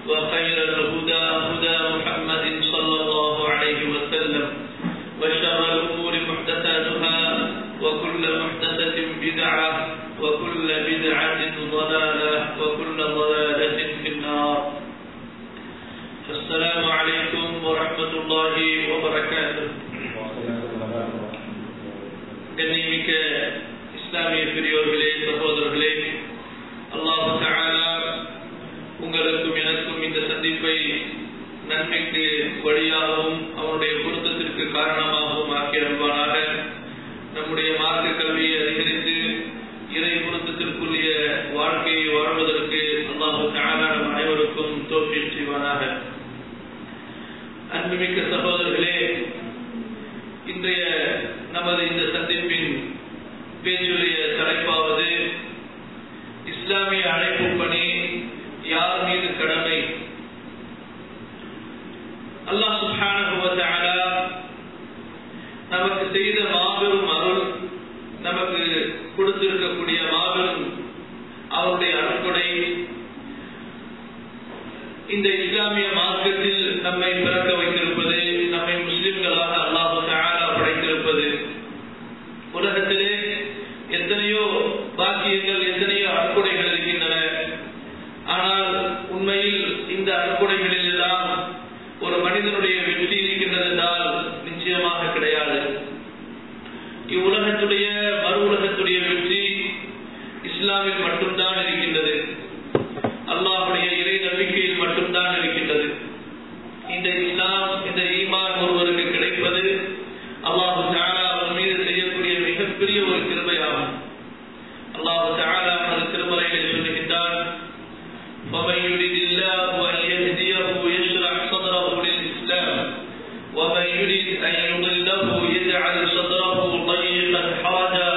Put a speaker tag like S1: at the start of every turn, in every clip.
S1: وخير الهدى هدى محمد صلى الله عليه وسلم وشر الأمور محدثاتها وكل محدثة بدعة وكل بدعة ضلالة وكل ضلالة في النار السلام عليكم ورحمة الله وبركاته கண்ணியமிக்க இஸ்லாமிய பெரியோர்களே சகோதரர்களே அல்லாஹு தஆலா உங்களுக்கும் எனக்கும் இந்த சந்திப்பை நன்மைக்கு வழியாகவும் அவனுடைய பொருத்தத்திற்கு காரணமாகவும் ஆக்கி அருள்வானாக நம்முடைய மார்க்க கல்வியை அதிகரித்து இறை பொருத்தத்திற்குரிய வாழ்க்கையை வாழ்வதற்கு அல்லாஹு தஆலா நம் அனைவருக்கும் தோற்றில் செய்வானாக அன்புமிக்க சகோதரர்களே இன்றைய நமது இந்த சந்திப்பின் பேச்சுடைய தலைப்பாவது இஸ்லாமிய அழைப்பு பணி யார் மீது கடமை அல்லாஹ் சுப்ஹானஹு வ தஆலா நமக்கு செய்த மாபெரும் அருள் நமக்கு கொடுத்திருக்கக்கூடிய மாபெரும் அவருடைய அருள்கொடை இந்த இஸ்லாமிய மார்க்கத்தில் நம்மை பிறக்க வைத்திருப்பது நம்மை முஸ்லிம்களாக அல்லாஹு தஆலா படைத்திருப்பது உலகத்திலே எத்தனையோ பாக்கியங்கள் எத்தனையோ அற்புடைகள் இருக்கின்றன ஆனால் உண்மையில் இந்த அற்புடைகளில் எல்லாம் ஒரு மனிதனுடைய வெற்றி இருக்கின்றது என்றால் நிச்சயமாக கிடையாது இவ்வுலகத்துடைய மறு உலகத்துடைய வெற்றி இஸ்லாமில் மட்டும்தான் இருக்கின்றது அல்லாஹுடைய இறை நம்பிக்கையில் மட்டும்தான் இருக்கின்றது இந்த இஸ்லாம் இந்த ஈமான் ஒருவருக்கு கிடைப்பது அல்லாஹு தாலா அவர் மீது செய்யக்கூடிய மிகப்பெரிய ஒரு கிருபையாகும் அல்லாஹு தாலா அந்த திருமலையிலே சொல்லுகின்றான் ومن يريد الله أن يهديه يشرح صدره للإسلام ومن يريد أن يضله يجعل صدره ضيقا حرجا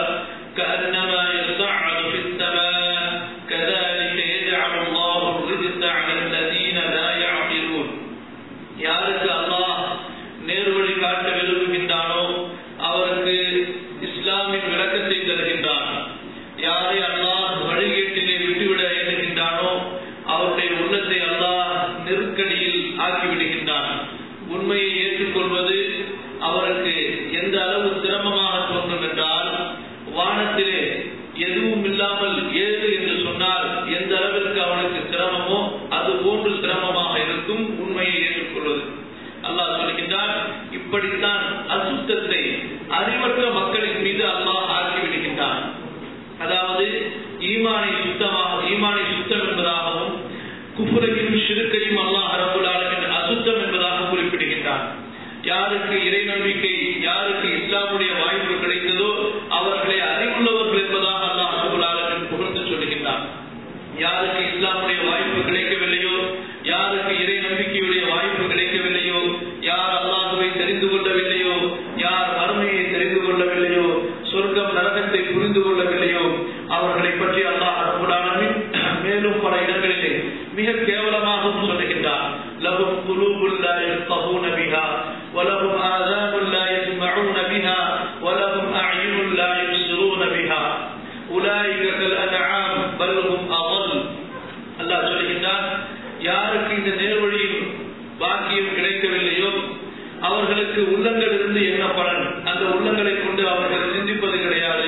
S1: كأنما يصعد في السماء كذلك يجعل الله الرزق على الذين لا يعقلون யாருக்கு அல்லாஹ் நேர்வழி காட்ட விரும்புகின்றானோ அவருக்கு இஸ்லாமின் விளக்கத்தை தருகின்றான் யாரை அல்லாஹ் வழிகேட்டிலே விட்டுவிட எண்ணுகின்றானோ அவருடைய உள்ளத்தை அல்லாஹ் நெருக்கடியில் ஆக்கிவிடுகின்றான் உண்மையை ஏற்றுக்கொள்வது அவருக்கு எந்த அளவு சிரமமாக தோன்றும் என்றால் வானத்திலே எதுவும் இல்லாமல் ஏது என்று சொன்னால் எந்த அளவிற்கு அவனுக்கு சிரமமோ அது போன்று சிரமமாக இருக்கும் உண்மையை ஏற்றுக்கொள்வது அல்லாஹ் சொல்கின்றான் இப்படித்தான் அசுத்தத்தை அறிவற்ற மக்களின் மீது அல்லாஹ் ஆக்கிவிடுகின்றான் அதாவது ஈமானை சுத்தமாக ஈமானை சுத்தம் என்பதாகவும் குஃபுரையும் சிறுக்கையும் அல்லாஹ் ரபுல் ஆலமின் அசுத்தம் என்பதாக குறிப்பிடுகின்றான் யாருக்கு இறை நம்பிக்கை யாருக்கு இஸ்லாமுடைய வாய்ப்பு கிடைத்ததோ அவர்களை அறிவுள்ளவர்கள் என்பதாக அல்லாஹ் ரபுல் ஆலமின் புகழ்ந்து சொல்லுகின்றான் யாருக்கு இஸ்லாமுடைய வாய்ப்பு கிடைக்கவில்லையோ யாருக்கு இறை நம்பிக்கையுடைய வாய்ப்பு கிடைக்கவில்லையோ யார் அல்லாஹுவை தெரிந்து கொள்ளவில்லையோ யார் மறுமையை தெரிந்து கொள்ளவில்லையோ சொர்க்கம் நரகத்தை புரிந்து கொள்ளவில்லையோ அவர்களை பற்றி அல்லாஹ் ரபுல்லாலமின் மேலும் பல இடங்களிலே மிக கேவலமாகவும் சொல்லுகின்றார் லகும் குலூபுல் லா யஃகஹூன பிஹா வலகும் ஆதானுல் லா யஸ்மஊன பிஹா வலகும் அஅயுனுல் லா யுப்சிரூன பிஹா உலாயிக கல் அன்ஆம் பல் ஹும் அضل அல்லாஹ் சொல்லுகின்றார் யாருக்கு இந்த நேர்வழியில் பாக்கியம் கிடைக்கவில்லையோ அவர்களுக்கு உள்ளங்கள் இருந்து என்ன பலன் அந்த உள்ளங்களை கொண்டு அவர்கள் சிந்திப்பது கிடையாது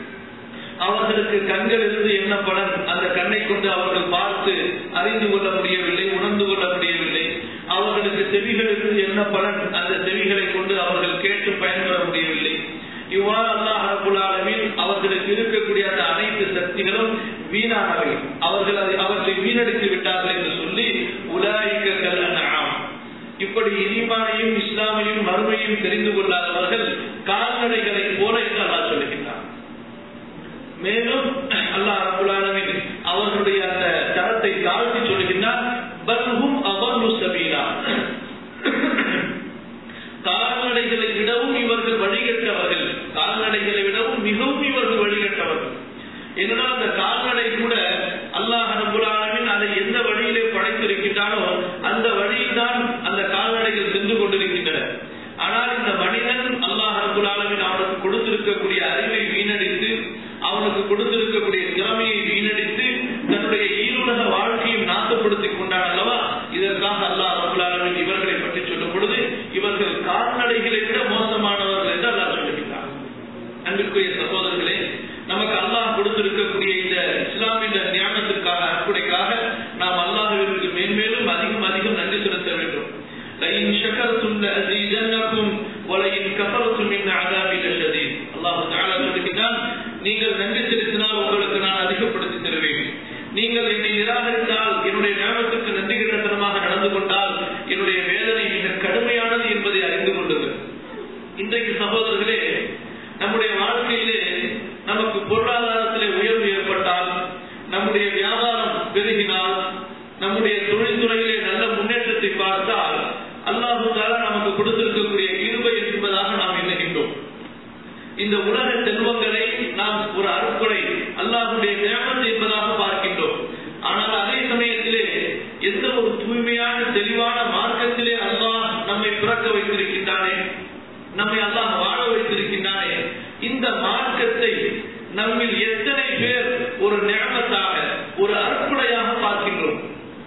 S1: அவர்களுக்கு கண்கள் இருந்து என்ன பலன் அந்த கண்ணை கொண்டு அவர்கள் பார்த்து அறிந்து கொள்ள முடியவில்லை உணர்ந்து கொள்ள முடியவில்லை அவர்களுக்கு செவிகள் இருந்து என்ன பலன் அந்த செவிகளை கொண்டு அவர்கள் கேட்டு பயன்பெற முடியவில்லை இவ்வாறு அல்லாஹ் ரபுல் ஆலமீன் அவர்களுக்கு இருக்கக்கூடிய அந்த அனைத்து சக்திகளும் வீணானவை அவர்கள் அதை அவற்றை வீணடித்து விட்டார்கள் என்று சொல்லி உலாய்கள் அன்ஆம் இப்படி ஈமானையும் இஸ்லாமையும் மறுமையும் தெரிந்து கொள்ளாதவர்கள் கால்நடைகளை போல என்று அல்லாஹ் சொல்லுகின்றார் மேலும் அல்லாஹ் ரபுல் ஆலமீன் அவர்களுடைய அந்த தரத்தை தாழ்த்தி சொல்லுகின்றார் பல்ஹும் அவர்லு சபீலா கால்நடைகளை விடவும் இவர்கள் வழிகட்டவர்கள் கால்நடைகளை விடவும் மிகவும் இவர்கள் வழிகட்டவர்கள் என்னன்னா அந்த கால்நடை கூட அல்லாஹ் ரபுல் ஆலமீன் அதை எந்த வழியிலே படைத்திருக்கின்றானோ அந்த வழியில் தான் அந்த கால்நடைகள் சென்று கொண்டிருக்கின்றன ஆனால் இந்த மனிதன் அல்லாஹ் ரபுல் ஆலமீன் அவனுக்கு கொடுத்திருக்கக்கூடிய அறிவை வீணடித்து அவனுக்கு கொடுத்திருக்கக்கூடிய திறமையை வீணடித்து தன்னுடைய ஈருலக வாழ்க்கையும் நாசப்படுத்த என்பதற்காக அல்லாஹ் ரபுல் ஆலமீன் இவர்களை பற்றி சொல்லும் பொழுது இவர்கள் கால்நடைகளை விட மோசமானவர்கள் என்று அல்லாஹ் சொல்லுகிறார் அன்பிற்குரிய சகோதரர்களே நமக்கு அல்லாஹ் கொடுத்திருக்கக்கூடிய இந்த இஸ்லாமிய ஞானத்திற்காக அற்புடைக்காக நாம் அல்லாஹ்விற்கு மேன்மேலும் அதிகம் அதிகம் நன்றி செலுத்த வேண்டும் لئن شكرتم لأزيدنكم ولئن كفرتم من عذابي لشديد அல்லாஹ் தஆலா சொல்கிறான் நீங்கள் நன்றி செலுத்தினால் உங்களுக்கு நான் அதிகப்படுத்தி தருவேன் நீங்கள் என்னை நிராகரித்தால் என்னுடைய ஞானத்துக்கு நன்றி கிடத்தனமாக நடந்து கொண்டால் என்னுடைய வேதனை மிக கடுமையானது என்பதை அறிந்து கொள்ளுங்கள் இன்றைக்கு சகோதரர்களே நம்முடைய வாழ்க்கையிலே நமக்கு பொருளாதாரத்திலே உயர்வு ஏற்பட்டால் நம்முடைய வியாபாரம் பெருகினால் நம்முடைய தொழில்துறையிலே நல்ல முன்னேற்றத்தை பார்த்தால் அல்லாஹு தாலா நமக்கு கொடுத்திருக்கக்கூடிய இருவை என்பதாக நாம் எண்ணுகின்றோம் இந்த உலக செல்வங்களை நாம் ஒரு அறுக்குறை அல்லாஹுடைய நியமத்து என்பதாக பார்க்கின்றோம் ஆனால் அதே சமயத்திலே எந்த ஒரு தூய்மையான தெளிவான மார்க்கத்திலே அல்லாஹ் நம்மை பிறக்க வைத்திருக்கின்றானே நம்மை அல்லாஹ் வாழ வைத்திருக்கின்றானே இந்த மார்க்கத்தை நம்மில் எத்தனை பேர் ஒரு நியமத்தாக ஒரு அற்புடையாக பார்க்கின்றோம்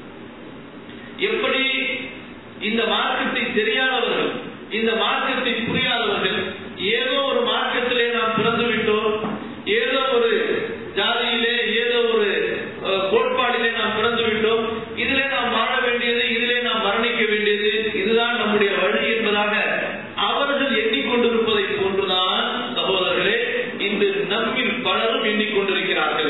S1: எப்படி இந்த மார்க்கத்தை தெரியாதவர்கள் இந்த மார்க்கத்தை புரியாதவர்கள் ஏதோ ஒரு மார்க்கத்திலே நாம் பிறந்து விட்டோம் ஏதோ ஒரு ஜாதியிலே ஏதோ ஒரு அஹ், கோட்பாடிலே நாம் பிறந்து விட்டோம் இதிலே நாம் வாழ வேண்டியது இதிலே நாம் மரணிக்க வேண்டியது இதுதான் நம்முடைய வழி என்பதாக அவர்கள் எண்ணிக்கொண்டிருப்பதை போன்றுதான் சகோதரர்களே இன்று நம்மில் பலரும் எண்ணிக்கொண்டிருக்கிறார்கள்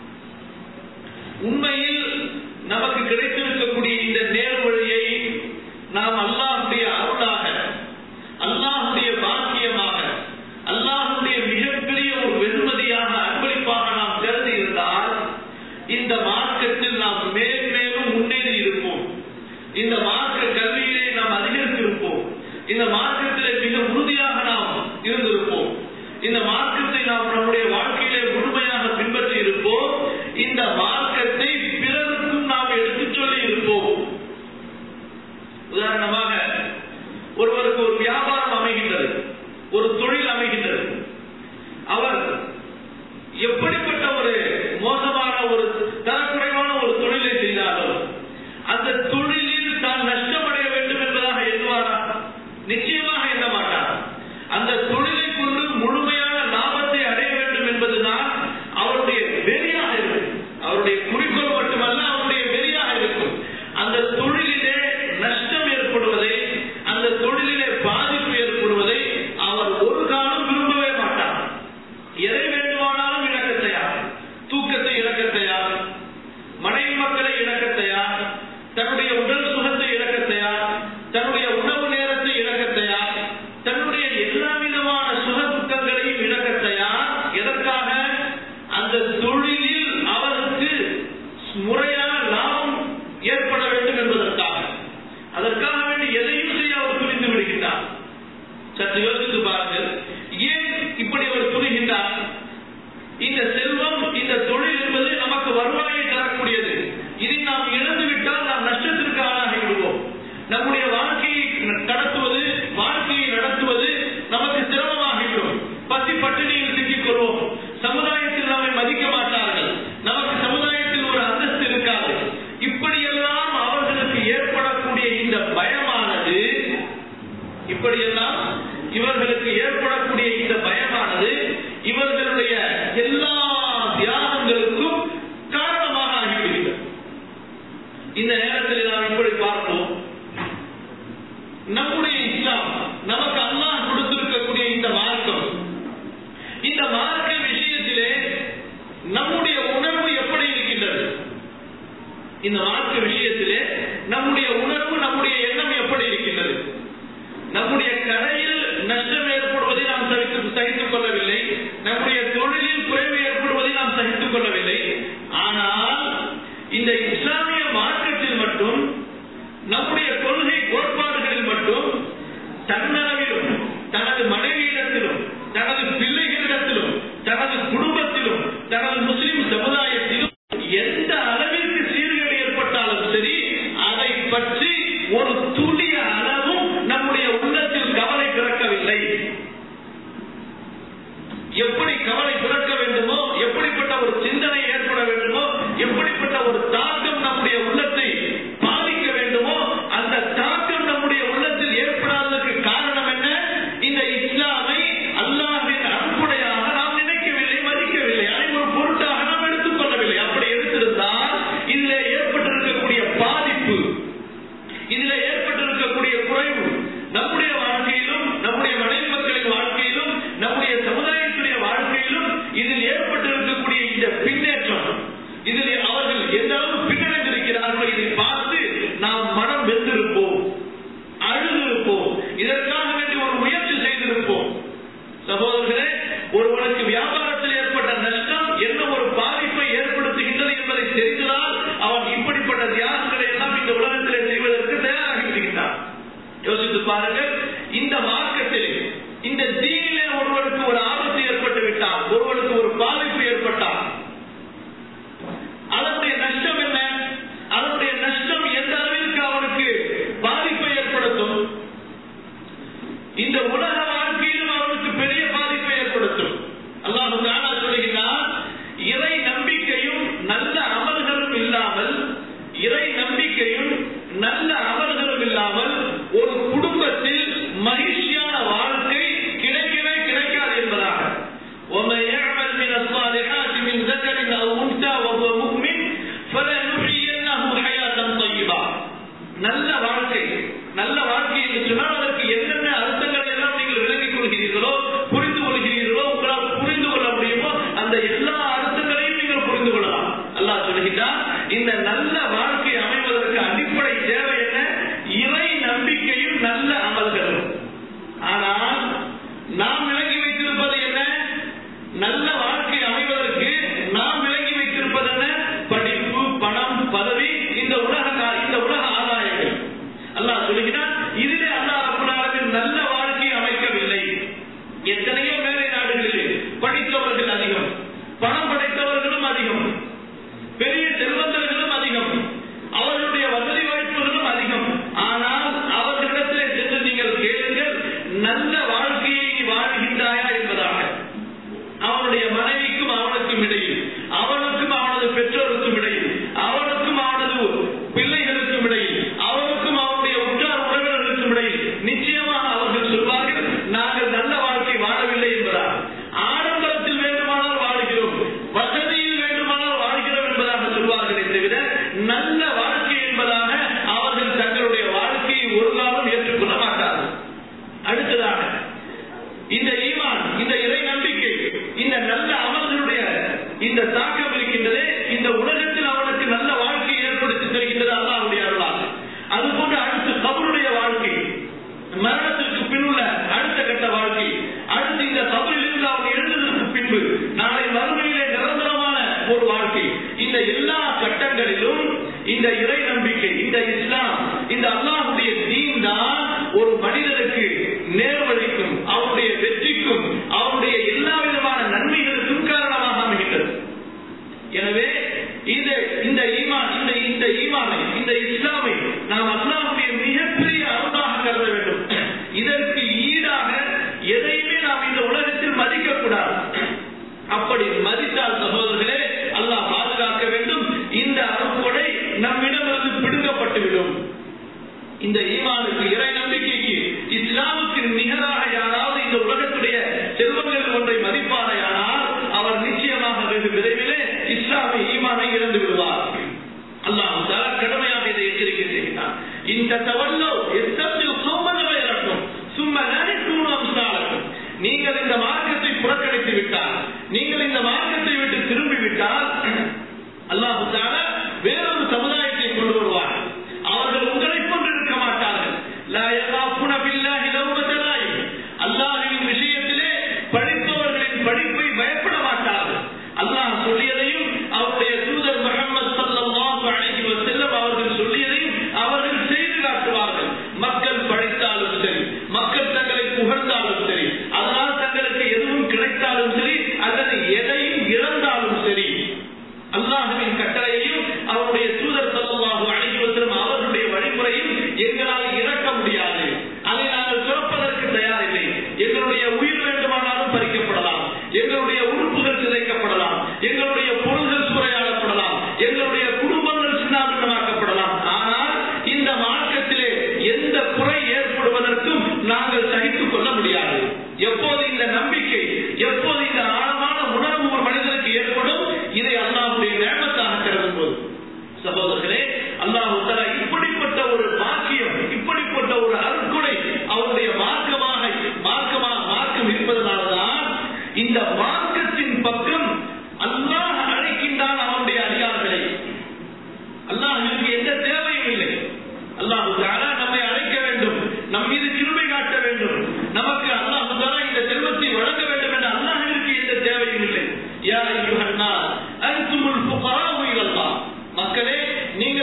S1: உண்மையில் நமக்கு கிடைத்திருக்கக்கூடிய இந்த நேர் வழியை நாம் அல்லாஹுடைய அருளாக அல்லாஹுடைய பாக்கியமாக அல்லாஹுடைய மிகப்பெரிய ஒரு வெகுமதியாக அர்ப்பணிப்பாக நாம் தெரிந்து இருந்தால் இந்த மார்க்கத்தில் நாம் மேல் மேலும் முன்னேறி இருப்போம் இந்த மார்க்க கல்வியிலே நாம் அதிகரித்திருப்போம் இந்த மார்க்கத்திலே மிக உறுதியாக நாம் இருந்திருப்போம் இந்த மார்க்கத்தை நாம் நம்முடைய வாழ்க்கையிலே முழுமையாக பின்பற்றி இருப்போம் இந்த மார்க்கத்தை பிறருக்கும் நாம் எடுத்துச் சொல்லி இருப்போம் உதாரணமாக ஒருவருக்கு ஒரு வியாபாரம் அமைகின்றது ஒரு தொழில் அமைகின்றது அவர் எப்படிப்பட்ட ஒரு மோசமான ஒரு தரக்குறைவான ஒரு தொழிலை செய்தாலும் அந்த தொழிலில் தான் நஷ்டமடைய வேண்டும் என்பதாக எண்ணுவாரா நிச்சயமாக எண்ண மாட்டார் அந்த தொழிலை கொண்டு முழுமையான லாபத்தை அடைய வேண்டும் என்பதுதான் அவருடைய வெறியாக இருக்கும் அவருடைய குறிக்கோள் மட்டுமல்ல அவருடைய வெறியாக இருக்கும் அந்த தொழிலிலே நஷ்டம் ஏற்படுவதை அந்த தொழிலிலே பாதிப்பு ஏற்படுவதை அவர் ஒரு காலம் விரும்பவே மாட்டார் எதை வேண்டுமானாலும் இழக்க தயார் தூக்கத்தை இழக்க தயார் மனைவி மக்களை இழக்க தயார் தன்னுடைய உடல் சுகத்தை இழக்க தயார் தன்னுடைய உணவு நேரத்தை இழக்க தயார் தன்னுடைய எல்லா விதமான சுக துக்கங்களையும் இழக்க தயார் எதற்காக அந்த தொழிலில் அவருக்கு முறையான லாபம் ஏற்பட வேண்டும் என்பதற்காக அதற்காக வேண்டி எதையும் செய்ய அவர் துணிந்து விடுகின்றார் சற்று யோசித்து பாருங்கள் ஏன் இப்படி அவர் துணிகின்றார் இந்த செல்வம் இந்த தொழில் என்பது நமக்கு வருவாயை தரக்கூடியது இதை நாம் இழந்து விட்டால் நாம் நஷ்டத்திற்கு ஆளாகி விடுவோம் நம்முடைய வாழ்க்கையை கடத்துவது வாழ்க்கையை நடத்துவது நமக்கு சிரமமாகிவிடும் பசி பட்டினியில் சிக்கிக் கொள்வோம் சமுதாயத்தில் நம்மை மதிக்க மாட்டார்கள் நமக்கு சமுதாயத்தில் ஒரு அந்தஸ்து இருக்காது இப்படியெல்லாம் அவர்களுக்கு ஏற்படக்கூடிய இந்த பயமானது இப்படியெல்லாம் இவர்களுக்கு ஏற்படக்கூடிய இந்த பயமானது இவர்களுடைய எல்லா தியாகங்களுக்கும் காரணமாக ஆகிவிடுகிறது இந்த நேரத்தில் நாம் இப்படி பார்ப்போம் நம்முடைய இஸ்லாம் நமக்கு அல்லாஹ் கொடுத்திருக்கக்கூடிய இந்த மார்க்கம் இந்த மார்க்க விஷயத்திலே நம்முடைய உணர்வு எப்படி இருக்கின்றது இந்த மார்க்க விஷயத்திலே நம்முடைய உணர்வு நம்முடைய எண்ணம் எப்படி இருக்கின்றது நம்முடைய கடையில் நஷ்டம் ஏற்படுவதை நாம் சகித்து சகித்துக் கொள்ளவில்லை நம்முடைய தொழிலில் குறைவு ஏற்படுவதை நாம் சகித்துக் கொள்ளவில்லை ஆனால் இந்த இஸ்லாமிய மார்க்கத்தில் மட்டும் நம்முடைய கொள்கை கோட்பாடுகளில் மட்டும் தன்னளவிலும் தனது மனைவியிடத்திலும் தனது பிள்ளைகளிடத்திலும் தனது குடும்பத்திலும் தனது முஸ்லிம் சமுதாயத்திலும் எந்த அளவிற்கு சீர்கேடு ஏற்பட்டாலும் சரி அதை பற்றி ஒரு துளிய அளவும் நம்முடைய உள்ளத்தில் கவலை பிறக்கவில்லை எப்படி கவலை பிறக்க வேண்டுமோ எப்படிப்பட்ட ஒரு சிந்தனை ஏற்பட வேண்டுமோ எப்படிப்பட்ட ஒரு தாக்கம் நம்முடைய உள்ளத்தை பாதிக்க வேண்டுமோ யோசித்து பாருங்கள் இந்த மார்க்கத்தில் இந்த தீனிலே ஒருவருக்கு ஒரு ஆபத்து ஏற்பட்டு விட்டால் ஒருவருக்கு ஒரு பாதிப்பு ஏற்பட்டால் அதனுடைய நஷ்டம் என்ன அதனுடைய நஷ்டம் எந்த அளவிற்கு அவனுக்கு பாதிப்பை ஏற்படுத்தும் இந்த உலக வாழ்க்கையிலும் அவனுக்கு பெரிய பாதிப்பை ஏற்படுத்தும் அல்லாஹு தானா சொல்லுகிறார் இறை நம்பிக்கையும் நல்ல அமல்களும் இல்லாமல் இறை நம்பிக்கையும் நல்ல அமல்களும் இல்லாமல் ஒரு குடும்பத்தில் மகிழ்ச்சியான வாழ்க்கை கிடைக்கவே கிடைக்காது என்பதாக ومن يعمل من الصالحات من ذكر او انثى وهو مؤمن فلنحيينه حياه طيبه நல்ல வாழ்க்கை நல்ல வாழ்க்கை என்று சொன்னால் அதற்கு என்னென்ன அர்த்தங்கள் எல்லாம் நீங்கள் விளங்கிக் கொள்கிறீர்களோ புரிந்து கொள்கிறீர்களோ உங்களால் புரிந்து கொள்ள முடியுமோ அந்த எல்லா அர்த்தங்களையும் நீங்கள் புரிந்து கொள்ளலாம் அல்லாஹ் சொல்கிறார் இந்த நல்ல வாழ்க்கை அமைவதற்கு அடிப்படை தேவை என்ன இறை நம்பிக்கையும் நல்ல அமல்களும் ஆனால் நாம் விளங்கி வைத்திருப்பது என்ன நல்ல வாழ்க்கை அமைவதற்கு நாம் விளங்கி வைத்திருப்பது என்ன படிப்பு பணம் பதவி இந்த உலக கா- இந்த உலக ஆதாயங்கள் அல்லாஹ் சொல்லுகிறான் இதிலே அல்லாஹ் ரப்பல் ஆலமீன் நல்ல வாழ்க்கை அமைக்கவில்லை எத்தனையோ மேலை நாடுகளிலே படித்தவர்கள் அதிகம் பணம் படைத்தவர்களும் அதிகம் பெரிய செல்வந்தர்களும் அதிகம் அவர்களுடைய வசதி வாய்ப்புகளும் அதிகம் ஆனால் அவர்களிடத்திலே சென்று நீங்கள் கேளுங்கள் நல்ல வாழ்க்கையை நீ வாழ்கின்றாயா என்பதாக அவனுடைய மனைவிக்கும் அவனுக்கும் இடையில் அவனுக்கும் அவனது பெற்றோருக்கும் இடையில் அவனுக்கும் அவனது பிள்ளைகளுக்கும் இடையில் அவனுக்கும் அவனுடைய உற்றார் உறவினர்களுக்கும் இடையில் நிச்சயமாக அவர்கள் சொல்வார்கள் நாங்கள் நல்ல வாழ்க்கை வாழவில்லை என்பதால் ஆடம்பரத்தில் வேண்டுமானால் வாழ்கிறோம் வசதியில் வேண்டுமானால் வாழ்கிறோம் என்பதாக சொல்வார்களே தவிர நல்ல வாழ்க்கை என்பதாக அவர்கள் தங்களுடைய வாழ்க்கையை ஒரு காலம் ஏற்றுக்கொள்ள மாட்டார்கள் அடுத்ததாக இந்த ஈமான் இந்த இறை நம்பிக்கை இந்த நல்ல அமல்களுடைய இந்த தாக்கம் இருக்கின்றதே இந்த உலகத்தில் அவனுக்கு நல்ல வாழ்க்கையை ஏற்படுத்தி தருகின்றது அல்லாஹ்வுடைய அருளால் அதுபோன்று அடுத்து கபருடைய வாழ்க்கை மரணத்திற்கு பின்னுள்ள அடுத்த கட்ட வாழ்க்கை அடுத்து இந்த கபரில் இருந்து அவன் எழுந்ததற்கு பின்பு நாளை மறுமையிலே நிரந்தரமான ஒரு வாழ்க்கை இந்த எல்லா கட்டங்களிலும் இந்த இறை நம்பிக்கை இந்த இஸ்லாம் இந்த அல்லாஹுடைய தீன் தான் ஒரு மனிதனுக்கு நேர்வழிக்கும் அவனுடைய வெற்றிக்கும் அவனுடைய எல்லா விதமான நன்மைகளுக்கும் காரணமாக அமைகின்றது எனவே இந்த இந்த ஈமான் இந்த இந்த ஈமானை இந்த இஸ்லாமை நாம் அல்லாஹ்வுடைய மிகப்பெரிய அருளாக கருத வேண்டும் இதற்கு ஈடாக எதையுமே நாம் இந்த உலகத்தில் மதிக்க கூடாது அப்படி மதித்தால் சகோதரர்களே அல்லாஹ் பாதுகாக்க வேண்டும் இந்த அருட்கொடை நம்மிடமிருந்து பிடுங்கப்பட்டுவிடும் இந்த ஈமானுக்கு இறை நம்பிக்கைக்கு இஸ்லாமுக்கு நிகராக யாராவது இந்த உலகத்துடைய செல்வங்கள் ஒன்றை மதிப்பாரையானால் அவர் நிச்சயமாக வெகு விரைவிலே இஸ்லாமை ஈமானை இழந்து விடுவார் அல்லாஹ் தஆலா கடுமையாக இதை எச்சரிக்கை செய்கிறார் இந்த தவல்லோ எத்தத்தில் சோமனவை இறக்கும் சும்மா நினைக்கும் அம்சாலக்கும் நீங்கள் இந்த மார்க்கத்தை புறக்கணித்து விட்டால் நீங்கள் இந்த மார்க்கத்தை விட்டு திரும்பி விட்டால் அல்லாஹு தஆலா வேறொரு சமுதாயத்தை கொண்டு வருவார் அவர்கள் உங்களைப் போன்று இருக்க மாட்டார்கள் லா யகாஃபுன பில்லாஹி லவ்மத லாயிம். அல்லாஹ்வின் விஷயத்திலே படிப்பவர்களின் படிப்பை பயப்பட மாட்டார்கள் அல்லாஹ் சொல்லியதையும் அவருடைய தூதர் முஹம்மது ஸல்லல்லாஹு அலைஹி வஸல்லம் அவர்கள் சொல்லியதையும் அவர்கள் செய்து காட்டுவார்கள் மக்கள் படித்தாலும் சரி மக்கள் தங்களை புகழ்ந்தாலும் சரி அதனால் தங்களுக்கு எதுவும் கிடைத்தாலும் சரி அல்லது எதையும் இழந்தாலும் சரி அல்லாஹுவின் கட்டளையையும் அவருடைய தூதர் ஸல்லல்லாஹு அலைஹி வஸல்லம் அவர்களுடைய வழிமுறையும் எங்களால் இறக்க முடியாது அதை நாங்கள் சுரப்பதற்கு தயாரில்லை எங்களுடைய உயிர் வேண்டுமானாலும் பறிக்கப்படலாம் எங்களுடைய உறுப்புகள் சிதைக்கப்படலாம் எங்களுடைய பொருள்கள் சூறையாடப்படலாம் எங்களுடைய குடும்பங்கள் சின்னாபின்னமாக்கப்படலாம் ஆனால் இந்த மார்க்கத்திலே எந்த குறை ஏற்படுவதற்கும் நாங்கள் சகித்துக் கொள்ள முடியாது எப்போது இந்த நம்பிக்கை எப்போது இந்த ஆழமான உணர்வு ஒரு மனிதனுக்கு ஏற்படும் இதை அல்லாஹ்வுடைய நேமத்தாக கருதும் போது சகோதரர்களே அல்லாஹ் தஆலா இப்படிப்பட்ட ஒரு பாக்கியம் இப்படிப்பட்ட ஒரு அருட்கொடை அவருடைய மார்க்கமாக மார்க்கமாக மார்க்கம் இருப்பதனால்தான் இந்த மார்க்கத்தின் பக்கம் அல்லாஹ் அழைக்கின்றான் அவனுடைய அதிகாரங்களை அல்லாஹ்விற்கு எந்த தேவையும் இல்லை அல்லாஹ் தஆலா நம்மை அழைக்க வேண்டும் நம் மீது கிருபை காட்ட வேண்டும் நமக்கு அல்லாஹ் தஆலா இந்த செல்வத்தை வழங்க வேண்டும் என்ற அல்லாஹ்விற்கு எந்த தேவையும் இல்லை யா அய்யுஹன் நாஸ் அன்துமுல் ஃபுகராஉ இலல்லாஹ் மக்களே நீங்கள்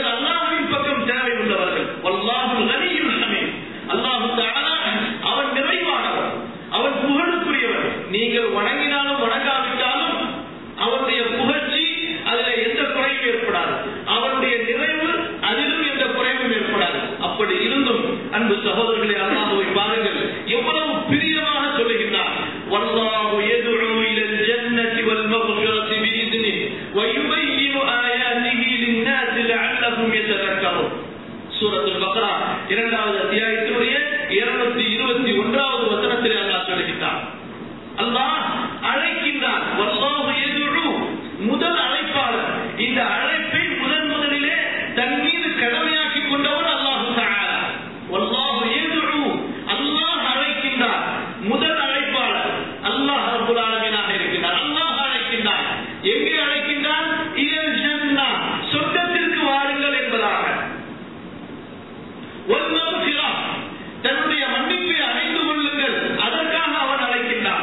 S1: அன்பு சகோதரர்களே அல்லாஹுவை பாருங்கள் எவ்வளவு பிரியமாக சொல்லுகின்றார் வல்லாஹு يدعو إلى الجنة والمغفرة بإذنه ويبين آياته للناس لعلهم يتذكرون சூரத்துல் பக்ரா இரண்டாவது அத்தியாயத்தினுடைய இருநூத்தி இருபத்தி ஒன்றாவது வசனத்தில் அல்லாஹ் சொல்லுகின்றார் அல்லாஹ் அழைக்கின்றான் வல்லாஹு யதுஉ முதல் அழைப்பாளர் இந்த அழைப்பை முதன் முதலிலே தன் மீது கடமையாக்கி கொண்டவர் அல்லாஹு தஆலா வல்லாஹு யதுஉ அல்லாஹ் அழைக்கின்றார் முதல் அழைப்பாளர் அல்லாஹ் ரப்பல் ஆலமீனாக இருக்கின்றார் அல்லாஹ் அழைக்கின்றார் எங்கே அழைக்கின்றான் இயல் ஜன்னா சொர்க்கத்திற்கு வாருங்கள் என்பதாக வல்மக்ஃபிரா தன்னுடைய மன்னிப்பை அடைந்து கொள்ளுங்கள் அதற்காக அவன் அழைக்கின்றான்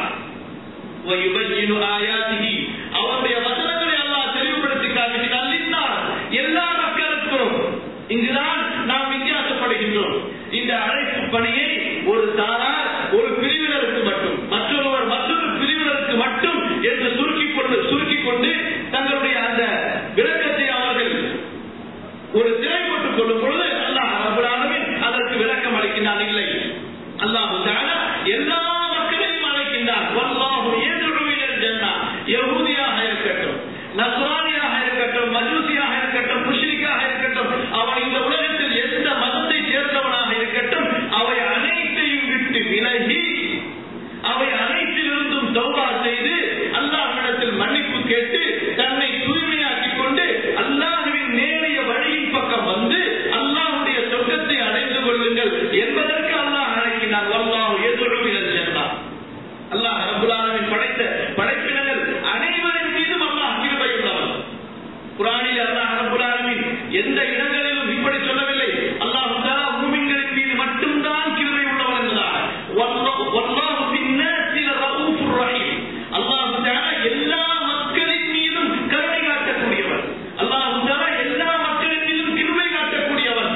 S1: ويبين آياته அவருடைய வசனங்களை அல்லாஹ் தெளிவுபடுத்தி காட்டுகிறார் லின்னார் எல்லா மக்களுக்கும் இங்குதான் நாம் வித்தியாசப்படுகின்றோம் இந்த அழைப்பு பணியை ஒரு சாரார் ஒரு பிரிவினருக்கு மட்டும் மற்றொருவர் மற்றொரு பிரிவினருக்கு மட்டும் என்று சுருக்கிக் கொண்டு சுருக்கிக் கொண்டு தங்களுடைய அந்த விளக்கத்தை அவர்கள் ஒரு திரை போட்டுக் கொள்ளும் பொழுது அல்லாஹ் ரப்பல் ஆலமீன் அதற்கு விளக்கம் அளிக்கின்றான் இல்லை அல்லாஹ் தஆலா எல்லா மக்களையும் அழைக்கின்றான் வல்லாஹு யதுஉ இலல் ஜன்னா யஹூதியாக இருக்கட்டும் நஸ்ரானியாக இருக்கட்டும் மஜூசியாக இருக்கட்டும் முஷ்ரிக்காக இருக்கட்டும் அவன் இந்த உலகத்தில் எந்த மதத்தை சேர்ந்தவனாக இருக்கட்டும் அவை அனைத்தையும் விட்டு விலகி அவை அனைத்திலிருந்தும் தௌபா செய்து அல்லாஹ்விடத்தில் மன்னிப்பு கேட்டு தன்னை தூய்மையாக்கிக் கொண்டு அல்லாஹ்வின் நேரிய வழியின் பக்கம் வந்து அல்லாஹ்வுடைய சொர்க்கத்தை அடைந்து கொள்ளுங்கள் என்பதற்கு அல்லாஹ் அழைக்கிறான் வல்லாஹ் எதுவும் இலல் ஜன்னா அல்லாஹ் ரப்பல் ஆலமீன் படைத்த படைப்பினங்கள் அனைவரின் மீதும் அல்லாஹ் கிருபை உள்ளவன் குர்ஆனில் அல்லாஹ் ரப்பல் ஆலமீன் எந்த இடங்களிலும் இப்படி சொல்லவில்லை அல்லாஹ் தஆலா மூமின்களின் மீது மட்டும்தான் கிருபை உள்ளவன் என்பதாக வல்லாஹ் வல்லாஹு பின்னாசி ரഊஃபுர் ரஹீம் அல்லாஹ் தஆலா எல்லா மக்களின் மீதும் கருணை காட்டக்கூடியவன் அல்லாஹ் தஆலா எல்லா மக்களின் மீதும் கிருபை காட்டக்கூடியவன்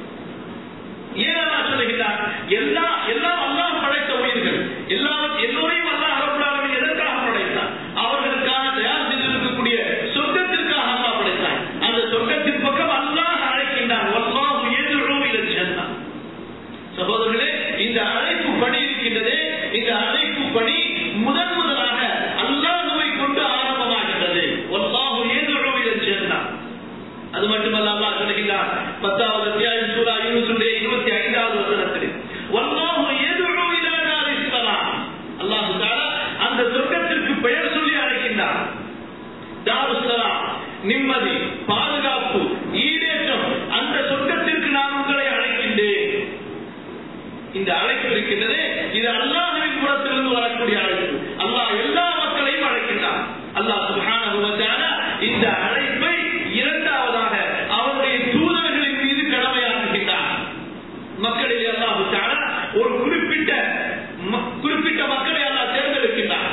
S1: ஏன் அல்லாஹ் சொல்லுகிறார் எல்லா எல்லாம் அல்லாஹ் படைத்த உயிர்கள் எல்லா எல்லோரையும் அல்லாஹ் ரப்பல் ஆலமீன் எதற்காக படைத்தான் அவர்களுக்காக தயார் செய்திருக்கக்கூடிய சொர்க்கத்திற்காக அல்லாஹ் படைத்தான் அந்த சொர்க்கத்தின் பக்கம் அல்லாஹ் அழைக்கின்றான் வல்லாஹு யதுஉ இலல் ஜன்னா சகோதரர்களே இந்த அழைப்பு பணி இருக்கின்றதே இந்த அழைப்பு பணி முதன் முதலாக அல்லாஹுவை கொண்டு ஆரம்பமாகின்றது வல்லாஹு யதுஉ இலல் ஜன்னா அது மட்டுமல்ல அல்லாஹ் சொல்லுகிறார் பத்தாவது அத்தியாயம் சூரா யூனுசுடைய இருபத்தி ஐந்தாவது வசனத்தில் வல்லாஹு யதுஉ இலா நாரிஸ் ஸலாம் அல்லாஹ் தஆலா அந்த சொர்க்கத்திற்கு பெயர் சொல்லி அழைக்கின்றார் தாருஸ் ஸலாம் நிம்மதி பாதுகாப்பு ஈடேற்றம் அந்த சொர்க்கத்திற்கு நான் உங்களை அழைக்கின்றேன் இந்த அழைப்பு இருக்கின்றதே இது அல்லாஹ்வின் புறத்திலிருந்து வரக்கூடிய அழைப்பு அல்லாஹ் எல்லா மக்களையும் அழைக்கின்றான் அல்லாஹ் சுப்ஹானஹு வ தஆலா இந்த அழைப்பை இரண்டாவதாக அவருடைய தூதர்களின் மீது கடமையாக்குகின்றான் மக்களில் அல்லாஹ் தஆலா ஒரு குறிப்பிட்ட ம- குறிப்பிட்ட மக்களை அல்லாஹ் தேர்ந்தெடுக்கின்றான்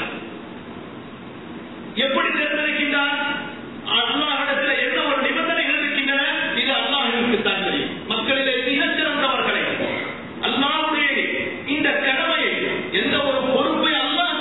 S1: எப்படி தேர்ந்தெடுக்கின்றான் அல்லாஹ்விடத்தில் என்ன ஒரு நிபந்தனைகள் இருக்கின்றன இது அல்லாஹ்விற்கு தான் தெரியும் மக்களிலே மிகச் சிறந்தவர்களை அல்லாஹ்வுடைய இந்த கடமையை எந்த ஒரு பொறுப்பை அல்லாஹ்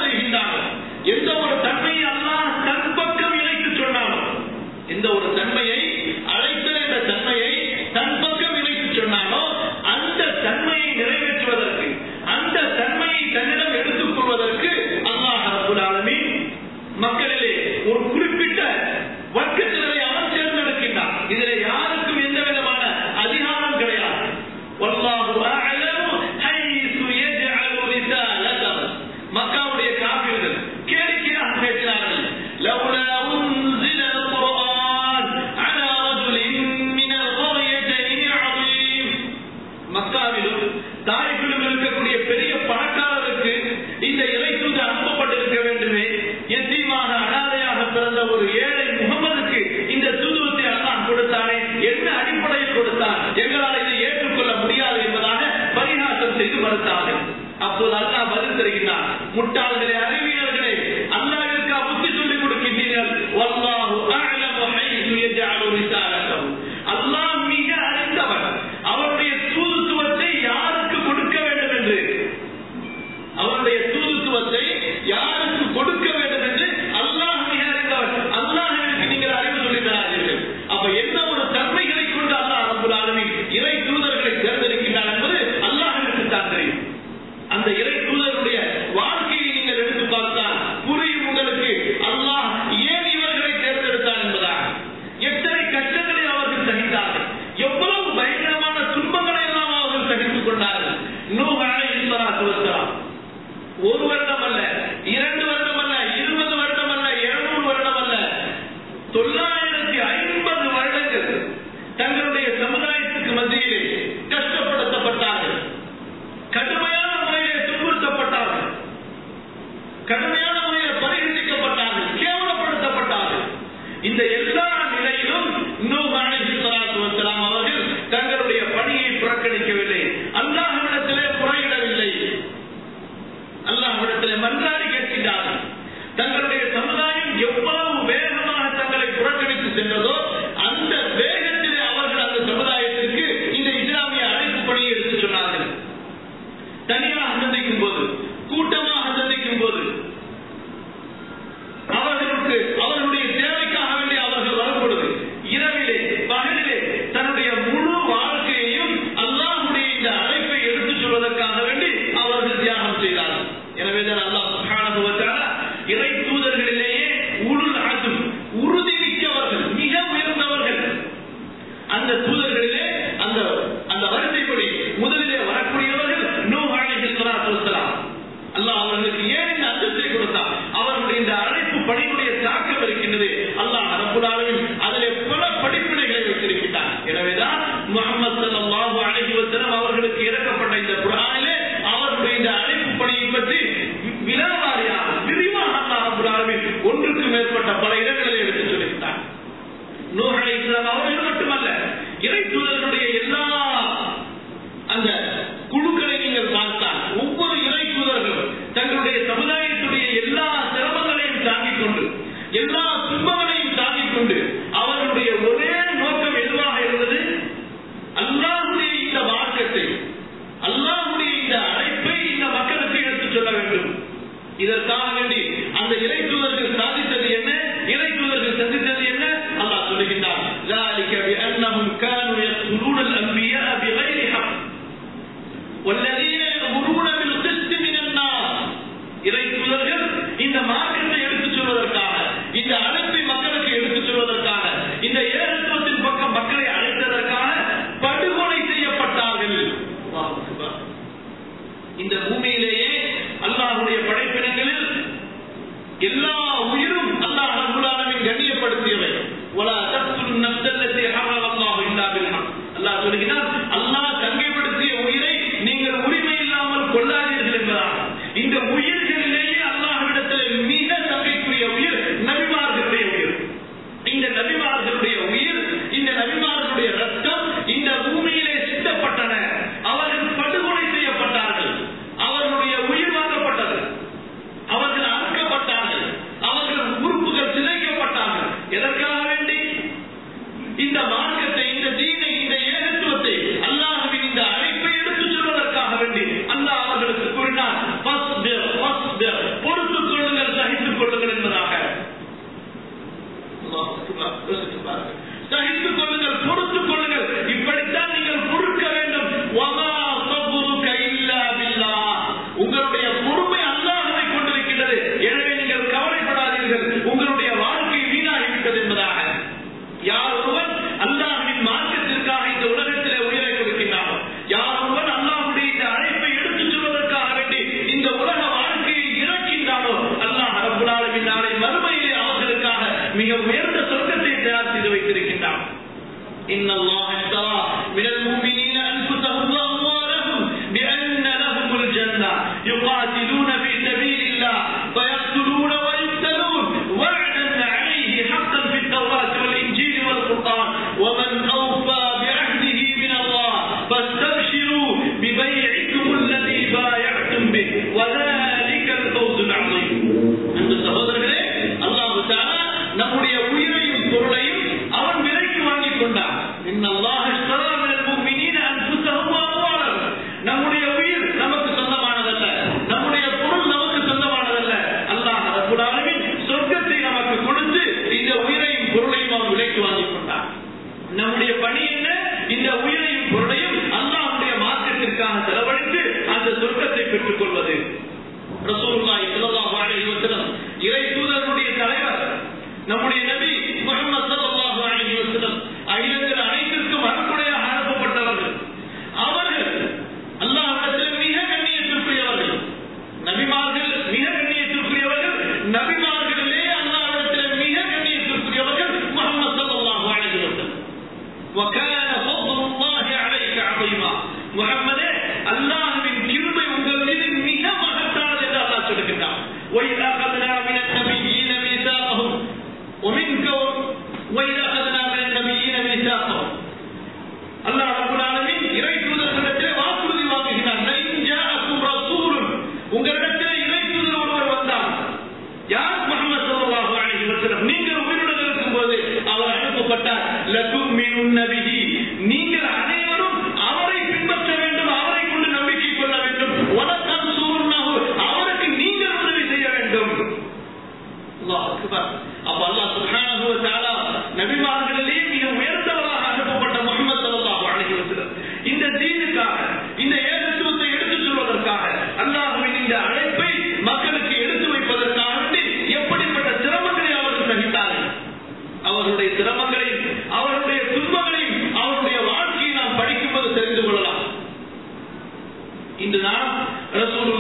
S1: தூதர்களிலே அந்த அந்த வரிசைப்படி முதலிலே வரக்கூடியவர்கள் நூஹ் அலைஹி ஸலாத்து வஸலாம் அல்லாஹ் அவர்களுக்கு ஏன் இந்த அந்தஸ்தை கொடுத்தார் அவர்களுடைய இந்த அழைப்பு பணியுடைய தாக்கம் இருக்கின்றது அல்லாஹ் ரப்பல் ஆலமீன் அதிலே பல படிப்பினைகளை வைத்திருக்கிறார் எனவேதான் முஹம்மது ஸல்லல்லாஹு அலைஹி வஸல்லம் அவர்களுக்கு இறக்கப்பட்ட இந்த குர்ஆனிலே அவர்களுடைய இந்த அழைப்பு பணியை பற்றி விலாவாரியாக விரிவாக அல்லாஹ் ரப்பல் ஆலமீன் ஒன்றுக்கு மேற்பட்ட பல இடங்களில் எடுத்து சொல்லிவிட்டார் நூஹ் அலைஹிஸ்ஸலாம் அவர்கள் மட்டுமல்ல இறை தூதர்களுடைய எல்லா அந்த குழுக்களை நீங்கள் பார்த்தால் ஒவ்வொரு இறை தூதர்களும் தங்களுடைய சமுதாயத்துடைய எல்லா சிரமங்களையும் தாங்கிக் கொண்டு எல்லா துன்பங்களையும் தாங்கிக் கொண்டு அவர்களுடைய ஒரே நோக்கம் எதுவாக இருந்தது அல்லாஹுடைய இந்த மார்க்கத்தை அல்லாஹுடைய இந்த அழைப்பை இந்த மக்களுக்கு எடுத்துச் சொல்ல வேண்டும் இதற்காக வேண்டி அந்த இறை தூதர்கள் சாதித்தது என்ன இறை தூதர்கள் சந்தித்தது என்ன அல்லாஹ் சொல்லுகின்றார் ذلك بأنهم كانوا يقتلون الأنبياء بغير حق والذين يأمرون بالقسط من الناس இறை தூதர்கள் இந்த மார்க்கத்தை எடுத்துச் சொல்வதற்காக இந்த அழைப்பை மக்களுக்கு எடுத்துச் சொல்வதற்காக இந்த ஏகத்துவத்தின் பக்கம் மக்களை அழைத்ததற்காக படுகொலை செய்யப்பட்டார்கள் அல்லாஹ் அக்பர். இந்த பூமியிலேயே அல்லாஹ்வுடைய படைப்பினங்களில் எல்லா உயிரும் அல்லாஹ் ரப்பல் ஆலமீன் கண்ணியப்படுத்தியவை வலா தக்துல் நஃப்ஸல்லதி ஹரம அல்லாஹ் இல்லா பில் ஹக் அல்லாஹ் சொல்கிறான் அல்லாஹ் தங்கைப்படுத்திய உயிரை நீங்கள் உரிமை இல்லாமல் கொள்ளாதீர்கள் என்பதாக இந்த உயிர்களிலேயே அல்லாஹ்விடத்தில் மிக தங்கைக்குரிய உயிர் நபிமார்களுடைய உயிர் இந்த நபிமார்களுடைய உயிர் இந்த நபிமார்களுடைய ரத்தம் இந்த பூமியிலே சித்தப்பட்டன அவர்கள் படுகொலை செய்யப்பட்டார்கள் அவர்களுடைய உயிர் வாங்கப்பட்டது அவர்கள் அறுக்கப்பட்டார்கள் அவர்கள் உறுப்புகள் சிதைக்கப்பட்டார்கள் எதற்காக வேண்டி இந்த மார்க்கத்தை இந்த தீனை இந்த ஏகத்துவத்தை அல்லாஹ்வின் இந்த அழைப்பை எடுத்துச் சொல்வதற்காக வேண்டி அல்லாஹ் அவர்களுக்கு கூறினார் "ஃபஸ்பிர், ஃபஸ்பிர்." பொறுத்துக் கொள்ளுங்கள் சகித்துக் கொள்ளுங்கள் என்பதாக அல்லாஹ் அக்பர். யோசித்து பாருங்கள். சகித்துக் கொள்ளுங்கள் பொறுத்துக் கொள்ளுங்கள் இப்படித்தான் நீங்கள் பொறுக்க வேண்டும் வமா சபுருக இல்லா பில்லாஹ். உங்களுடைய பொறுமை அல்லாஹ்வை கொண்டிருக்கின்றது எனவே நீங்கள் கவலைப்படாதீர்கள் உங்களுடைய வாழ்க்கை வீணாகிவிட்டது என்பதாக யார் ஒருவன் அல்லாஹ்வின் மார்க்கத்திற்காக இந்த உலகத்திலே உயிரை கொடுக்கின்றானோ யார் ஒருவன் அல்லாஹ்வுடைய இந்த அழைப்பை எடுத்துச் சொல்வதற்காக வேண்டி இந்த உலக வாழ்க்கையை இறக்கின்றானோ அல்லாஹ் ரப்பல் ஆலமீன் நாளை மறுமையிலே அவர்களுக்காக மிக உயர்ந்த சொர்க்கத்தை தயார் செய்து வைத்திருக்கின்றான் إن الله اشترى من المؤمنين أنفسهم وأموالهم بأن لهم الجنة يقاتلون في سبيل الله فيقتلون ويقتلون وعدا عليه حقا في التوراة والإنجيل والقرآن ومن أوفى بعهده من الله فاستبشروا ببيعكم الذي بايعتم به وذلك الفوز العظيم அந்த சகோதரர்களே அல்லாஹ் தஆலா நம்முடைய உயிரையும் பொருளையும் அவன் விலைக்கு வாங்கிக் கொண்டான் இன்ன அல்லாஹ் اشترى من المؤمنين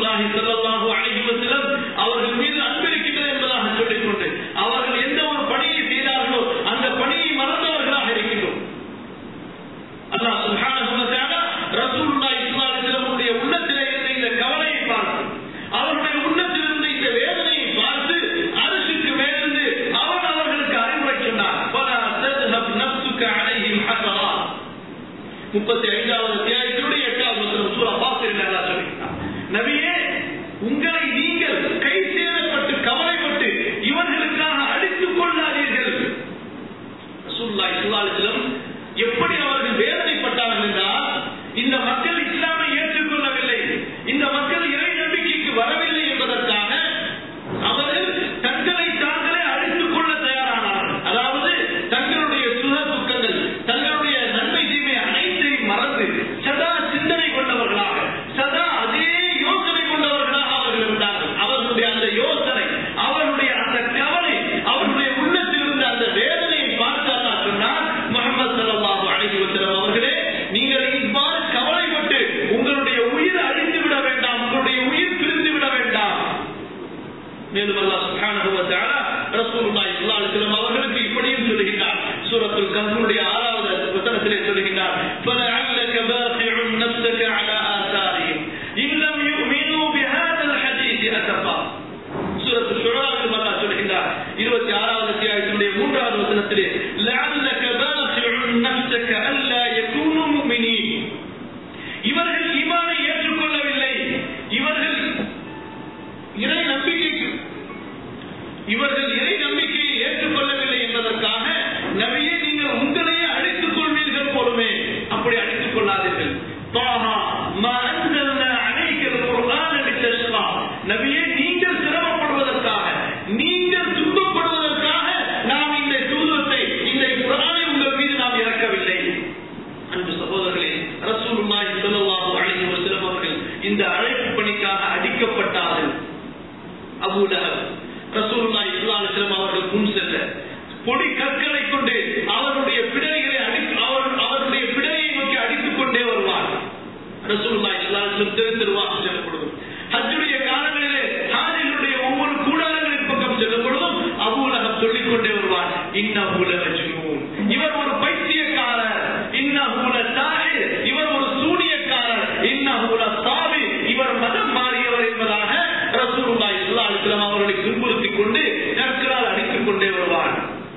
S1: ரசூலுல்லாஹி ஸல்லல்லாஹு அலைஹி வஸல்லம் அவர்கள் மீது அன்பு இருக்கின்றது என்பதாக சொல்லிக்கொண்டு அவர்கள் எந்த ஒரு பணியை செய்தார்களோ அந்த பணியை மறந்தவர்களாக இருக்கின்றோம் அல்லாஹ் சுப்ஹானஹு வ தஆலா ரசூலுல்லாஹி ஸல்லல்லாஹு அலைஹி வஸல்லமுடைய உள்ளத்திலே இருந்த இந்த கவலையை பார்த்து அவருடைய உள்ளத்தில் இருந்த இந்த வேதனையை பார்த்து அரசுக்கு மேலிருந்து அவன் அவர்களுக்கு அறிவுரை சொன்னார் "வலா தذهب نفسك عليهم حسرات." முப்பத்தி ஐந்தாவது அத்தியாயத்தினுடைய எட்டாவது வசனம் சூரா பாசிரில் அல்லாஹ் சொல்கிறார் நபியே உங்களை நீங்கள் கை சேதப்பட்டு கவலைப்பட்டு இவர்களுக்காக அடித்துக் கொள்ளாதீர்கள் ரசூலுல்லாஹி ஸல்லல்லாஹு அலைஹி வஸல்லம் எப்படி அவர்கள் வேதனைப்பட்டார்கள் என்றால் இந்த மக்கள் இஸ்லாமை ஏற்றுக்கொள்ளவில்லை இந்த மக்கள் இறை நம்பிக்கைக்கு வரவில்லை என்பதற்காக அவர்கள் தங்களை தாங்களே அழித்துக் கொள்ள தயாரானார்கள் அதாவது தங்களுடைய சுக துக்கங்கள் தங்களுடைய நன்மை தீமை அனைத்தையும் மறந்து சதா சிந்தனை கொண்டவர்களாக சதா அதே யோசனை கொண்டவர்களாக அவர்கள் இருந்தார்கள் அவர்களுடைய அந்த யோசனை அவர்களுடைய அந்த கவலை அவர்களுடைய உள்ளத்தில் இருந்த அந்த வேதனையை பார்த்து அல்லாஹ் சொன்னார் முகமது ஸல்லல்லாஹு அலைஹி வஸல்லம் அவர்களே நீங்கள் இவ்வாறு கவலைப்பட்டு உங்களுடைய உயிர் அழிந்து விட வேண்டாம் உங்களுடைய உயிர் பிரிந்து விட வேண்டாம் மேலும் அல்லாஹ் சுப்ஹானஹு வ தஆலா ரசூலுல்லாஹி ஸல்லல்லாஹு அலைஹி வஸல்லம் அவர்களுக்கு இப்படியும் சொல்லுகிறார் சூரத்துல் கஹ்ஃபுடைய ஆறாவது வசனத்திலே சொல்லுகிறார் فلعلك باخع نفسك على آثارهم إن لم يؤمنوا بهذا الحديث أسفا சூரத்து ஷுராவில் அல்லாஹ் சொல்லுகிறார் 26வது அத்தியாயத்தினுடைய மூன்றாவது வசனத்திலே لعلك باخع نفسك ألا يكونوا مؤمنين இவர்கள் ஈமானை ஏற்றுக்கொள்ளவில்லை இவர்கள் இறை நம்பிக்கைக்கு இவர்கள் இறை நம்பிக்கையை ஏற்றுக்கொள்ளவில்லை என்பதற்காக நபியே நீங்கள் உங்களையே அழித்துக் கொள்வீர்கள் போலுமே அப்படி அழித்துக் கொள்ளாதீர்கள் தாஹா, மா அன்சல்னா அலைக்கல் குர்ஆன லித்தஷ்கா. நபியே நீங்கள் சிரமப்படுவதற்காக நீங்கள் துன்பப்படுவதற்காக நாம் இந்த தூதத்தை இந்த குர்ஆனை உங்கள் மீது நாம் இறக்கவில்லை அன்பு சகோதரர்களே ரசூலுல்லாஹி ஸல்லல்லாஹு அலைஹி வஸல்லம் அவர்கள் இந்த அழைப்பு பணிக்காக அடிக்கப்பட்டார்கள் அபூ லஹப் ரசூலுல்லாஹி ஸல்லல்லாஹு அலைஹி வஸல்லம் அவர்கள் முன் செல்ல பொடி கற்களை கொண்டு அவருடைய பிடரிகளை அடித்து அவர் அவருடைய பிடரியை நோக்கி அடித்துக் கொண்டே வருவார் ரசூலுல்லாஹி ஸல்லல்லாஹு அலைஹி வஸல்லம் தெரு தெருவாக செல்லப்படுவோம் ஹஜ்ஜுடைய காலங்களிலே ஹாஜிகளுடைய ஒவ்வொரு கூடாரங்களின் பக்கம் செல்லும் பொழுதும் அபூ லஹப் சொல்லிக் கொண்டே வருவார் இன்னஹு லமஜ்னூன் இவர் ஒரு பைத்தியக்காரர் இன்னஹு லசாஹிர் இவர் ஒரு சூனியக்காரர் இன்னஹு லசாவி இவர் மதம் மாறியவர் என்பதாக ரசூலுல்லாஹி ஸல்லல்லாஹு அலைஹி வஸல்லம் அவர்களை துன்புறுத்திக் கொண்டு கற்களால் அடித்துக் கொண்டே வருவார்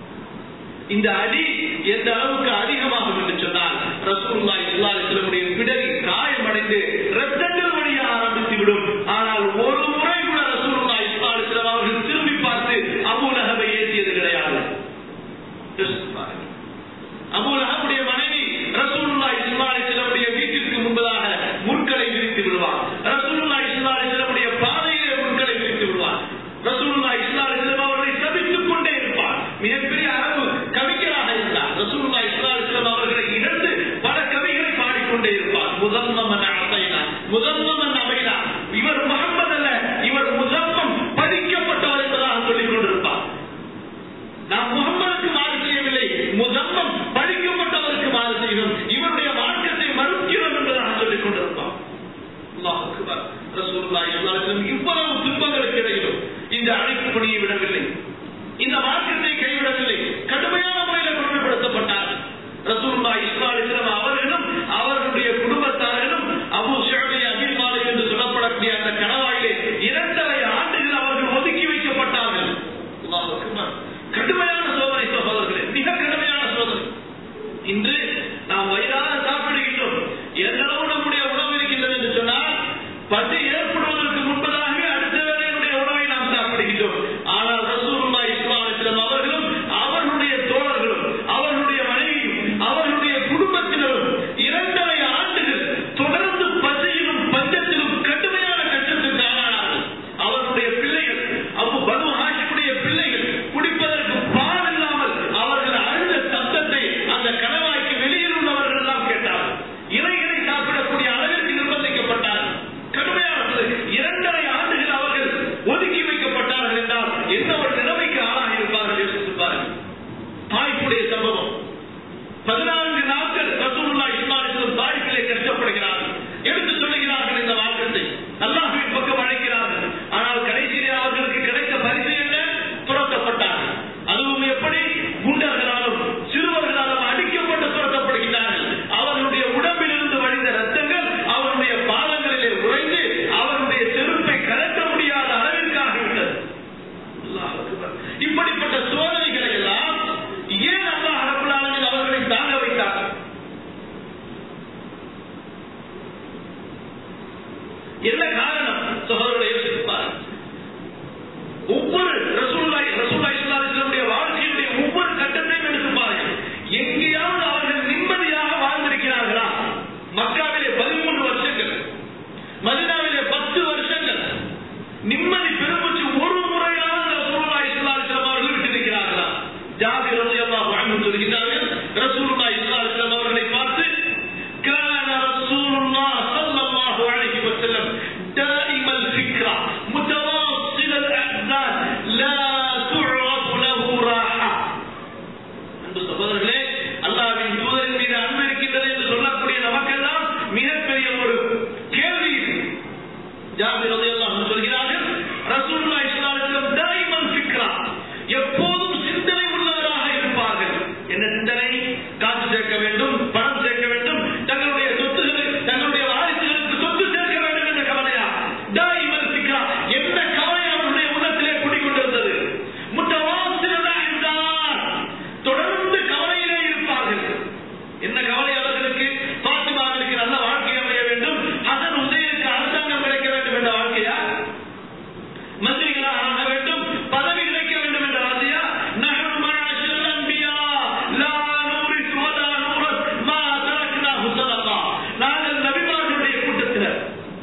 S1: இந்த அடி எந்த அளவுக்கு அதிகமாகும் என்று சொன்னால் ரசூலுல்லாஹி ஸல்லல்லாஹு அலைஹி வஸல்லமுடைய பிடரி காயமடைந்து இரத்தங்கள் வழிய ஆரம்பித்து விடும் ஆனால் ஒரு முறை கூட ரசூலுல்லாஹி ஸல்லல்லாஹு அலைஹி வஸல்லம் அவர்கள் திரும்பி பார்த்து அபூ லஹபை ஏற்றியது கிடையாது யோசித்து பாருங்கள். அபூ லஹபுடைய மனைவி ரசூலுல்லாஹி ஸல்லல்லாஹு அலைஹி வஸல்லமுடைய வீட்டிற்கு முன்பதாக முட்களை விரித்து விடுவார் ரசூலுல்லாஹி ஸல்லல்லாஹு அலைஹி வஸல்லமுடைய பாதையிலே முட்களை விரித்து விடுவார் ரசூலுல்லாஹி ஸல்லல்லாஹு அலைஹி வஸல்லம் அவர்களை சபித்துக் கொண்டே இருப்பார் மிகப்பெரிய அரபு கவிஞராக இருந்தார் ரசூலுல்லாஹி ஸல்லல்லாஹு அலைஹி வஸல்லம் அவர்களை இழந்து பல கவிகளை பாடிக்கொண்டே இருப்பார் முதம்மமன் அசைனா முதம்மமன் அவைனா இவர் முகம்மது அல்ல இவர் முதம்மம் படிக்கப்பட்டவர் என்பதாக சொல்லிக் கொண்டிருப்பார் நாம் முகம்மதுக்கு மாறு செய்யவில்லை முதம்மம் படிக்கப்பட்டவருக்கு மாறு செய்கிறோம் இவருடைய மார்க்கத்தை மறுக்கிறோம் என்பதாக சொல்லிக் கொண்டிருப்பார் அல்லாஹ் அக்பர். ரசூலுல்லாஹி ஸல்லல்லாஹு அலைஹி வஸல்லம் இவ்வளவு துன்பங்களுக்கு இடையிலும் இந்த அழைப்பு பணியை விடவில்லை இந்த மார்க்கத்தை கைவிடவில்லை கடுமையான முறையில் கொடுமைப்படுத்தப்பட்டார் ரசூலுல்லாஹி ஸல்லல்லாஹு அலைஹி வஸல்லம் அவர்களும் அவர்களுடைய குடும்பத்தார்களும் என்ன காரணம் சகோதரர்களை யோசிப்பார் ஒவ்வொரு ரசூல்லாய் ரசூல்லாய் இஸ்லாமிய வாழ்க்கையுடைய ஒவ்வொரு கட்டத்தையும் எடுத்து பாருங்கள் எங்கேயாவது அவர்கள் நிம்மதியாக வாழ்ந்திருக்கிறார்களா மக்காவிலே பதிமூன்று வருஷங்கள் மதினாவிலே பத்து வருஷங்கள் நிம்மதி பெருமூச்சு ஒரு முறையாக ரசூலுல்லாஹி ஸல்லல்லாஹு அலைஹி வஸல்லம் அவர்கள் விட்டிருக்கிறார்களா ஜாபிர் ரலியல்லாஹு அன்ஹு சொல்கிறார்கள் ரசூலுல்லாஹி ஸல்லல்லாஹு அலைஹி வஸல்லம் அவர்களை பார்த்து كان رسول الله صلى الله عليه وسلم دائم الفكرة متواصل الأحزان لا تعرف له راحة அன்பு சகோதரர்களே அல்லாஹ்வின் தூதரின் மீது அன்பு இருக்கின்றது என்று சொல்லக்கூடிய நமக்கெல்லாம் மிகப்பெரிய ஒரு கேள்வி இது. ஜாபிர் ரலியல்லாஹு அன்ஹு சொல்கிறார்கள் ரசூலுல்லாஹி ஸல்லல்லாஹு அலைஹி வஸல்லம் தாயிமன் ஃபிக்ரா எப்போதும் சிந்தனை உள்ளவராக இருப்பார்கள் என்ன சிந்தனை காசு சேர்க்க வேண்டும் பணம் சேர்க்க வேண்டும் தங்களுடைய சொத்துக்களை தங்களுடைய வாரிசுகளுக்கு சொத்து சேர்க்க வேண்டும் என்ற கவலையா தாயிமன் ஃபிக்ரா என்ன கவலை அவருடைய உள்ளத்திலே குடிக்கொண்டிருந்தது முத்தவாசிலா என்றார் தொடர்ந்து கவலையிலே இருப்பார்கள் என்ன கவலை அவர்களுக்கு பாத்திமாவிற்கு நல்ல வாழ்க்கை அமைய வேண்டும் ஹசன் உசைனுக்கு அரசாங்கம் கிடைக்க வேண்டும் என்ற வாழ்க்கையா மந்திரிகளாக ஆக வேண்டும் பதவி கிடைக்க வேண்டும் என்ற ஆசையா நஹ்னு மஅஷரல் அன்பியா லா நூரிஸ் வலா நூரஸ் மா தரக்னாஹு ஸதகா நாங்கள் நபிமார்களுடைய கூட்டத்தினர்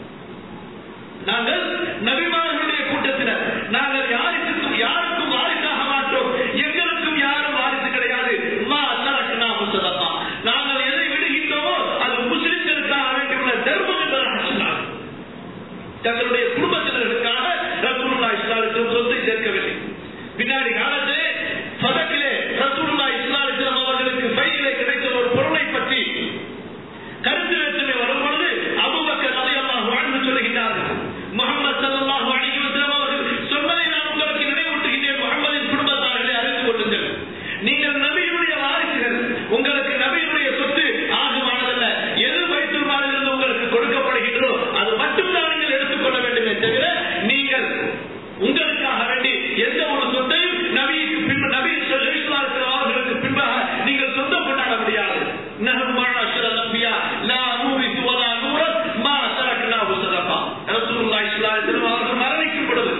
S1: நாங்கள் நபிமார்களுடைய கூட்டத்தினர் நாங்கள் யாருக்கும் யாருக்கும் வாரிசாக மாட்டோம் எங்களுக்கும் யாரும் வாரிசு கிடையாது மா தரக்னாஹு ஸதகா நாங்கள் எதை விடுகின்றோமோ அது முஸ்லிம்களுக்காக வேண்டியுள்ள தர்மம் என்பதாக சொன்னார்கள் தங்களுடைய குடும்பத்தினருக்காக ரசூலுல்லாஹி ஸல்லல்லாஹு அலைஹி வஸல்லம் சொத்தை சேர்க்கவில்லை பின்னாடி காலத்திலே சதக்கிலே ரசூலுல்லாஹி ஸல்லல்லாஹு அலைஹி வஸல்லம் அவர்களுக்கு பையிலே கிடைத்த ஒரு பொருளை பற்றி கருத்து வேற்றுமை வரும் பொழுது அபூபக்கர் ரலியல்லாஹு அன்ஹு சொல்லுகிறார்கள் முஹம்மது ஸல்லல்லாஹு அலைஹி வஸல்லம் அவர்கள் சொன்னதை நான் உங்களுக்கு நினைவூட்டுகின்றேன் முஹம்மதின் குடும்பத்தார்களே அறிந்து கொள்ளுங்கள் நீங்கள் நபியினுடைய வாரிசுகள் உங்களுக்கு நபியினுடைய சொத்து ஆகுமானதல்ல எது வைத்துல் மாலிலிருந்து உங்களுக்கு கொடுக்கப்படுகின்றோ அது மட்டும்தான் நீங்கள் எடுத்துக்கொள்ள வேண்டுமே தவிர நீங்கள் உங்களுக்காக வேண்டி எந்த ஒரு சொத்தையும் நபிக்கு பின் நபி ஸல்லல்லாஹு அவர்களுக்கு பின்பாக நீங்கள் சொந்தம் கொண்டாட முடியாது நஹ்னு மஅஷர அன்பியா லா நூரிசு வலா நூரஸ் மா தரக்னாஹு ஸதகா ரசூலுல்லாஹி ஸல்லல்லாஹு அலைஹி வஸல்லம் அவர்கள் மரணிக்கும் பொழுது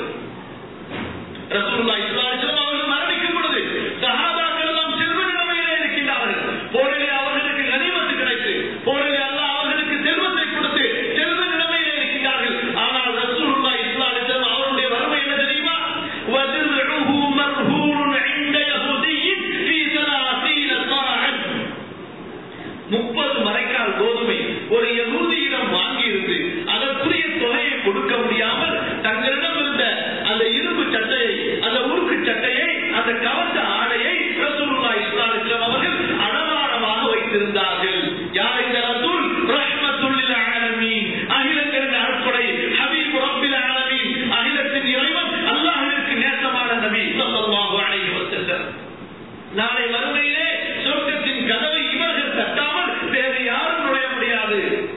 S1: ரசூலுல்லாஹி ஸல்லல்லாஹு அலைஹி வஸல்லம் அவர்கள் மரணிக்கும் பொழுது சஹாபாக்கள் எல்லாம் செல்வ நிலைமையிலே இருக்கின்றார்கள் போரிலே அவர்களுக்கு கனிமத்து கிடைத்து போரிலே அல்லாஹ் அவர்களுக்கு செல்வத்தை கொடுத்து செல்வ நிலைமையிலே இருக்கின்றார்கள் ஆனால் ரசூலுல்லாஹி ஸல்லல்லாஹு அலைஹி வஸல்லம் அவருடைய வறுமை என்ன தெரியுமா وَدِرْعُهُ مَرْهُونٌ عِنْدَ يَهُودِيٍّ فِي ثَلَاثِينَ صَاعًا முப்பது மரைக்கால் கோதுமை ஒரு யகூதியிடம் வாங்கி இருந்து அதற்குரிய தொகையை கொடுக்க முடியாமல் தங்களிடம் இருந்த அந்த இரும்பு சட்டையை அந்த உருக்கு சட்டையை அந்த கவச ஆடையை ரசூலுல்லாஹி ஸல்லல்லாஹு அலைஹி வஸல்லம் அவர்கள் அலங்காரமாக வைத்திருந்தார்கள் யார் இந்த ரசூல் ரஹ்மத்துல் லில் ஆலமீன் அகிலங்களின் அருட்கொடை ஹபீப் ரப்பில் ஆலமீன் அகிலத்தின் இறைவன் அல்லாஹ்விற்கு நேசமான நபி ஸல்லல்லாஹு அலைஹி வஸல்லம் நாளை மறுமையிலே சொர்க்கத்தின் கதவை இவர்கள் தட்டாமல் வேறு யாரும் நுழைய முடியாது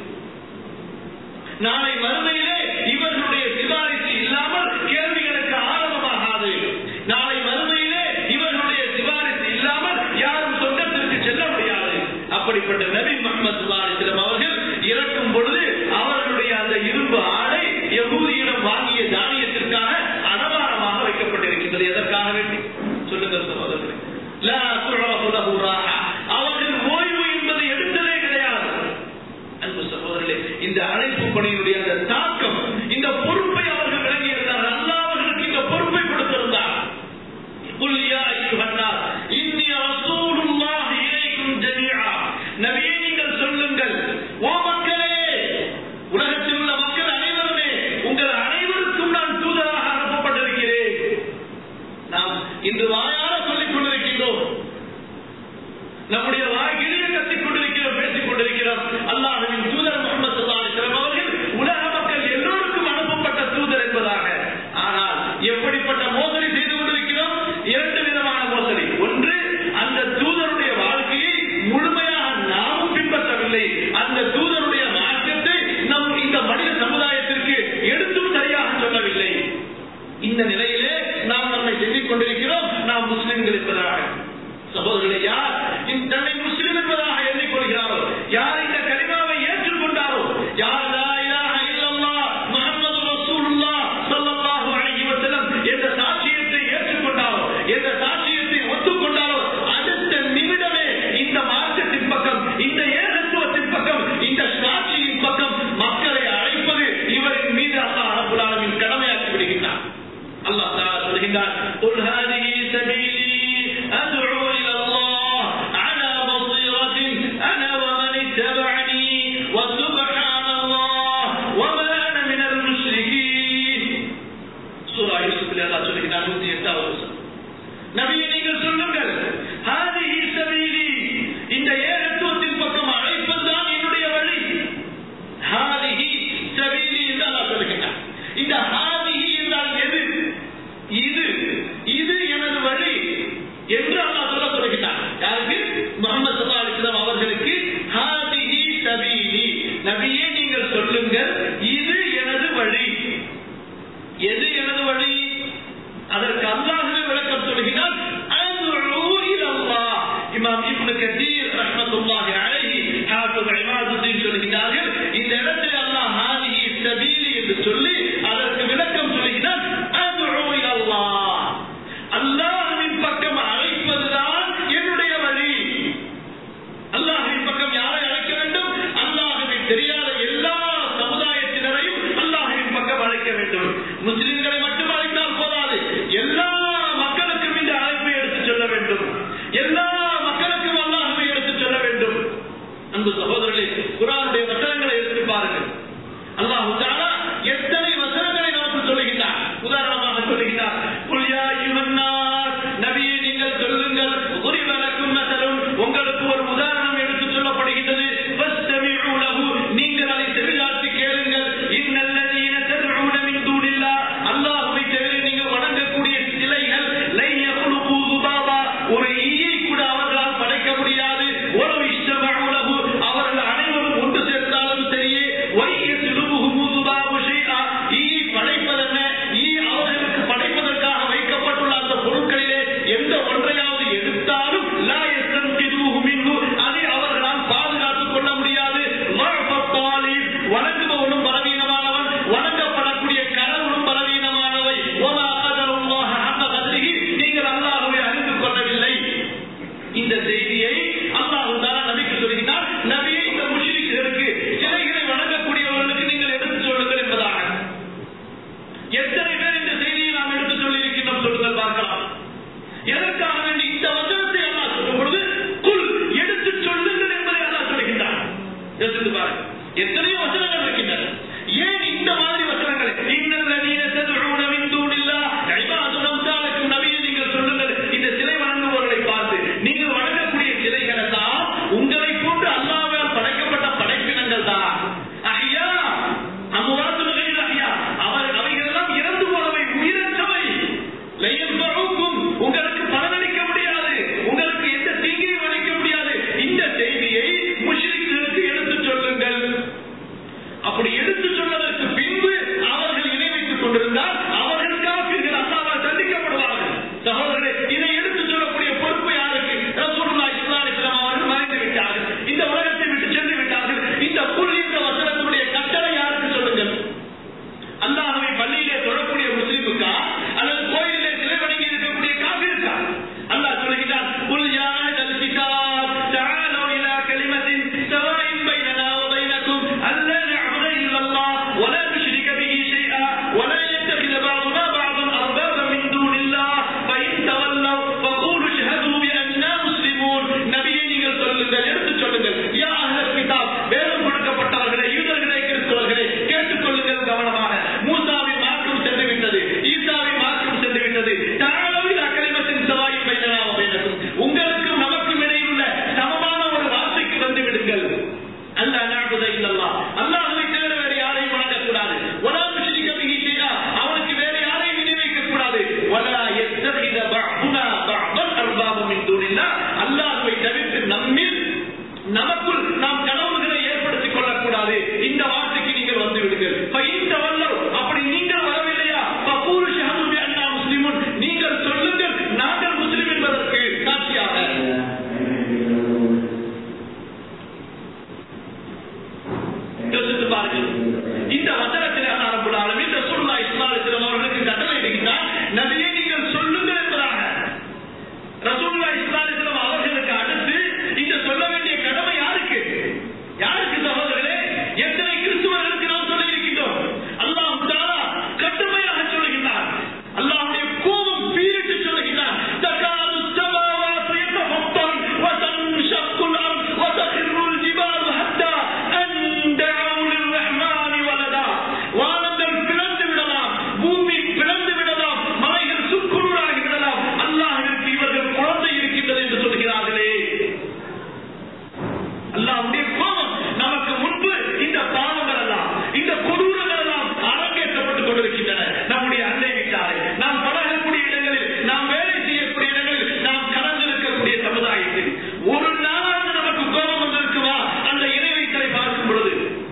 S1: நாளை மறுமையிலே இவர்களுடைய சிபாரிசு இல்லாமல் கேள்விகளுக்கு ஆரம்பமாகாது நாளை மறுமையிலே இவர்களுடைய சிபாரிசு இல்லாமல் யாரும் சொர்க்கத்திற்கு செல்ல முடியாது அப்படிப்பட்ட நபி முகமது சுல்லாலிஸ்லம் அவர்கள் இறக்கும் பொழுது அவர்களுடைய அந்த இரும்பு ஆடை யகூதியிடம் வாங்கிய தானியத்திற்காக அனவாரமாக வைக்கப்பட்டிருக்கின்றது எதற்காக வேண்டி சொல்லுங்கள் சகோதரர்களே லா துஅஃபு லஹு ராஹா. அவர்கள் ஓய்வு என்பதை எடுத்ததே கிடையாது அன்பு சகோதரர்களே இந்த அழைப்பு பணியினுடைய அந்த தாக்கம் இந்த பொறுப்பை அவர்கள் விளங்கி இருந்தார்கள் அல்லாஹ் அவர்களுக்கு இந்த பொறுப்பை கொடுத்திருந்தார் قل يا أيها الناس إني رسول الله إليكم جميعا நபியே நீங்கள் சொல்லுங்கள் ஓ மக்களே உலகத்தில் உள்ள மக்கள் அனைவருமே உங்கள் அனைவருக்கும் நான் தூதராக அனுப்பப்பட்டிருக்கிறேன் நாம் இன்று வாயார சொல்லிக் கொண்டிருக்கின்றோம் நம்முடைய வாய்கிலேயே கத்திக் கொண்டிருக்கிறோம் பேசிக் கொண்டிருக்கிறோம் அல்லாஹ்வின் தூதர் முகமது ஸல்லல்லாஹு அலைஹி வஸல்லம் அவர்கள் உலக பாருங்க எத்தனையோ வசனங்கள் இருக்கின்றன ஏன் இந்த மாதிரி வசனங்கள் இன்னல்லதீன ததுஊன மின் தூனில்லாஹ் இபாதுன் அம்சாலுக்கும் நபியே நீங்கள் சொல்லுங்கள் இந்த சிலை வணங்குபவர்களை பார்த்து நீங்கள் வணங்கக்கூடிய சிலைகள் எல்லாம் உங்களை போன்று அல்லாஹ்வால் படைக்கப்பட்ட படைப்பினங்கள் தான் அஹ்யா அம்வாத்துன் கைர் அஹ்யா அவர் அவைகள் எல்லாம் இறந்து போனவை உயிரற்றவை லையன்ஃபஉக்கும் உங்களுக்கு பலனளிக்க முடியாது உங்களுக்கு எந்த தீங்கையும் அளிக்க முடியாது இந்த செய்தியை முஷ்ரிக்களுக்கு எடுத்துச் சொல்லுங்கள் அப்படி எடுத்து சொன்னதற்கு பின்பு அவர்கள் இணை வைத்துக் கொண்டிருந்தால் அவர்கள் காப்பீர்கள் அல்லாமல் தண்டிக்கப்படுவார்கள் சகோதரர்களே இதை எடுத்து சொல்லக்கூடிய பொறுப்பு யாருக்கு ரசூலுல்லாஹி ஸல்லல்லாஹு அலைஹி வஸல்லம் அவர்கள் மறைந்து விட்டார்கள் இந்த உலகத்தை விட்டு சென்று விட்டார்கள் இந்த குல் என்ற வசனத்தினுடைய கட்டளை யாருக்கு சொல்லுங்கள் அல்லாஹ்வை பள்ளியிலே தொழக்கூடிய முஸ்லிமுக்கா அல்லது கோயிலிலே சிலை வணங்கி இருக்கக்கூடிய காபிருக்கா அல்லாஹ் சொல்கிறான் குல் யா அஹ்லல் கிதாப் தஆலு இலா கலிமத்தின் சவாஇன் பைனனா வ பைனக்கும் அல்லா நஅபுத இல்லல்லாஹ் வ லா நுஷ்ரிக பிஹி ஷைஆ வ லா يتخذ بعضنا بعضا أربابا من دون الله فإن تولوا فقولوا اشهدوا بأننا مسلمون நபியே நீங்கள் சொல்லுங்கள் எடுத்து சொல்லுங்கள் யா அஹ்லல் கிதாப் வேதம் கொடுக்கப்பட்டவர்களே யூதர்களே கிறிஸ்தவர்களே கேட்டுக்கொள்ளுங்கள் கவனமாக மூசாவின் மார்க்கம் சென்று விட்டது ஈசாவின் மார்க்கம் சென்று விட்டது தாராளவில் அக்கலிமத்தின் சவாயின் பைனனாக வேண்டும் உங்களுக்கும் நமக்கும் இடையில் உள்ள சமமான ஒரு வார்த்தைக்கு வந்து விடுங்கள் அல்ல நாடுதை இல்லல்லா அல்லாஹ்வை தவிர வேறு யாரையும் வணங்கக்கூடாது ஒலா முஷ்ரிக பிஹி ஷைஆ அவனுக்கு வேறு யாரையும் இணை வைக்கக் கூடாது வலா யத்தகித பஅதுனா பஅதன் அர்பாப மின் தூனில்லாஹ் அல்லாஹ்வை தவிர்த்து நம்மில் நமக்குள் நாம் கனவுகளை ஏற்படுத்திக் கொள்ளக்கூடாது இந்த வார்த்தைக்கு நீங்கள் வந்து விடுங்கள் இந்த வல்லர் அப்படி நீங்கள் வரவில்லையா பகூர் ஷஹது அண்ணா முஸ்லிமுன் நீங்கள் சொல்லுங்கள் நாங்கள் முஸ்லிம் என்பதற்கு சாட்சியாக யோசித்து பாருங்கள் இந்த வசனத்தில் அல்லாஹ் ரப்பல் ஆலமீன் ரசூலுல்லாஹி ஸல்லல்லாஹு அலைஹி வஸல்லம் அவர்களுக்கு கட்டளை இடுகிறார் நபியே நீங்கள் சொல்லுங்கள் என்பதாக ரசூலுல்லாஹி ஸல்லல்லாஹு அலைஹி வஸல்லம் அவர்களுக்கு அடுத்து இந்த சொல்ல வேண்டிய கடமை யாருக்கு யாருக்கு சகோதரர்களே எத்தனை கிறிஸ்துவர்களுக்கு நாம் சொல்லி இருக்கின்றோம் அல்லாஹ் தஆலா கடுமையாக சொல்லுகிறார் அல்லாஹ்வுடைய கோபம் பீரிட்டு சொல்லுகிறார் தகாது ஸமாவாத்து யதஃபத்தர் வ தன்ஷக்கு الارض وتخر الجبال حتى ان دعوا للرحمن ولدا வானங்கள் பிளந்து விடலாம் பூமி பிளந்து விடலாம் மலைகள் சுக்குநூறாகி விடலாம் அல்லாஹ்விற்கு இவர்கள் குழந்தை இருக்கின்றது என்று சொல்கிறார்களே அல்லாஹ்வுடைய கோபம் நமக்கு முன்பு இந்த பாவங்கள் எல்லாம் இந்த கொடூரங்கள் எல்லாம் அரங்கேற்றப்பட்டுக் கொண்டிருக்கின்றன நம்முடைய அண்டை வீட்டாரை நாம் பழகக்கூடிய இடங்களில் நாம் வேலை செய்யக்கூடிய இடங்களில் நாம் கலந்திருக்கக்கூடிய சமுதாயத்தில் ஒரு நாளாவது நமக்கு கோபம் வந்திருக்குமா அந்த இறை வைத்தலை பார்க்கும் பொழுது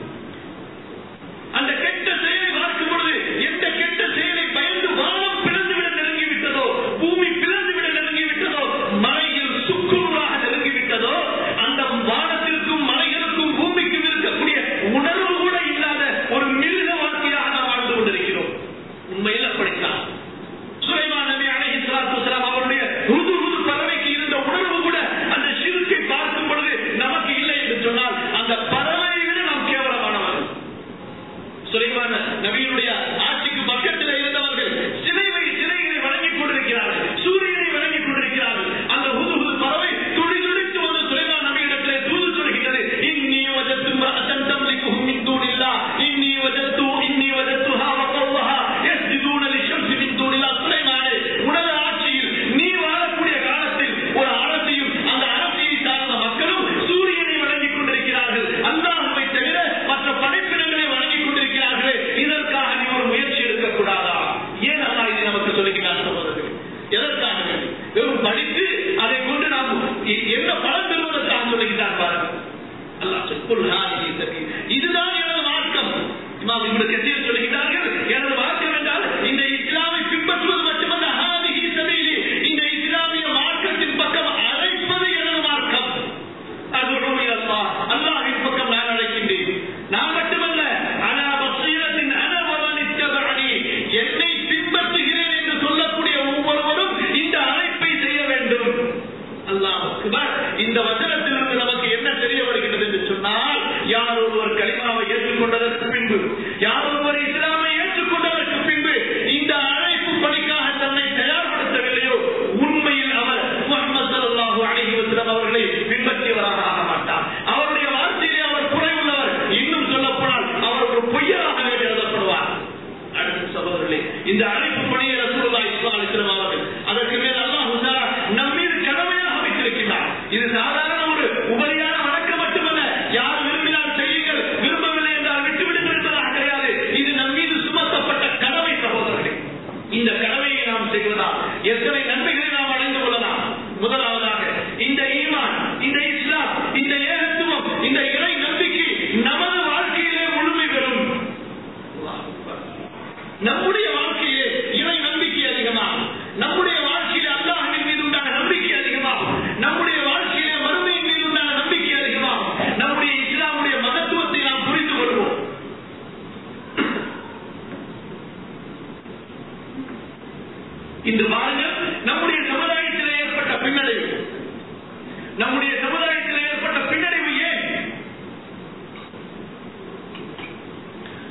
S1: அந்த கெட்ட செயலை பார்க்கும் பொழுது எந்த கெட்ட செயலை பயந்து வானம் பிளந்து விட நெருங்கி விட்டதோ பூமி பிளந்து விட நெருங்கி விட்டதோ மலையில் சுக்குநூறாக நெருங்கி விட்டதோ அந்த வானத்திற்கும் மலைகளுக்கும் பூமிக்கும் இருக்கக்கூடிய உணர்வு கூட இல்லாத ஒரு மிருக வாழ்க்கையாக நாம் வாழ்ந்து கொண்டிருக்கிறோம் உண்மையில் அப்படித்தான் சுலைமான் நபி அலைஹி ஸலாத்து வஸலாம் அவருடைய ருது ருது பறவைக்கு இருந்த உணர்வு கூட அந்த சிறுக்கை பார்க்கும் பொழுது நமக்கு இல்லை என்று சொன்னால் அந்த பறவையை விட நாம் கேவலமானவர்கள் சுலைமான் நபியினுடைய ஆட்சிக்கு பக்கத்தில் இருந்தவர்கள் சிலைவை சிலைகளை வழங்கிக் கொண்டிருக்கிறார்கள் சூரியனை வழங்கிக் கொண்டிருக்கிறார்கள் அந்த புது புது பறவை துடி துடித்து வந்து சுலைமான் நபியிடத்திலே தூது சொல்கிறது இன்னி வஜத்து அத்தன் தம்லிக்குஹும் மின் தூனில்லா இன்னி வஜத்து இன்னி வஜத்துஹா வகௌஹா யஸ்ஜுதூன லிஷம்ஸி மின் தூனில்லா சுலைமானே உனது ஆட்சியில் நீ வாழக்கூடிய காலத்தில் ஒரு அரசியும் அந்த அரசியை சார்ந்த மக்களும் சூரியனை வழங்கிக் கொண்டிருக்கிறார்கள் அல்லாஹ்வை தவிர மற்ற படைப்பினங்களை வழங்கிக் கொண்டிருக்கிறார்களே இதற்காக நீ ஒரு முயற்சி எடுக்கக்கூடாதா ஏன் அல்லாஹ் இதை நமக்கு சொல்லுகிறார் சகோதரர்களே எதற்காக வெறும் படித்து அதை கொண்டு நாம் எ- என்ன பலன் பெறுவதற்காக சொல்லுகிறார் பாருங்கள் அல்லாஹ் சொல், "குல் ஹாதிஹி சபீல்." இதுதான் எனது மார்க்கம் இமாம் இப்னு கத்தீர் சொல்கிறார்கள் எனது மார்க்கம் என்றால் இந்த இஸ்லாமை பின்பற்றுவது மட்டுமல்ல ஹாதிஹி சபீலி இந்த இஸ்லாமிய மார்க்கத்தின் பக்கம் அழைப்பது எனது மார்க்கம் அதுவும் அல்லாஹ் அல்லாஹ்வின் பக்கம் நான் அழைக்கின்றேன் நான் மட்டுமல்ல அனா பசீரத்தின் அனவரனித்தபடி என்னை பின்பற்றுகிறேன் என்று சொல்லக்கூடிய ஒவ்வொருவரும் இந்த அழைப்பை செய்ய வேண்டும் அல்லாஹ் அக்பர். இந்த வசனத்திலிருந்து நமக்கு என்ன தெரிய வருகிறது என்று சொன்னால் யார் ஒருவர் கலிமாவை ஏற்றுக்கொண்டதற்கு பின்பு யார் ஒருவர் இஸ்லாமை ஏற்றுக்கொண்டதற்கு பின்பு இந்த அழைப்பு பணிக்காக தன்னை தயார்படுத்தவில்லையோ உண்மையில் அவர் முகமது ஸல்லல்லாஹு அலைஹி வஸல்லம் அவர்களை பின்பற்றியவராக ஆக மாட்டார் அவருடைய வார்த்தையிலே அவர் குறைவுள்ளவர்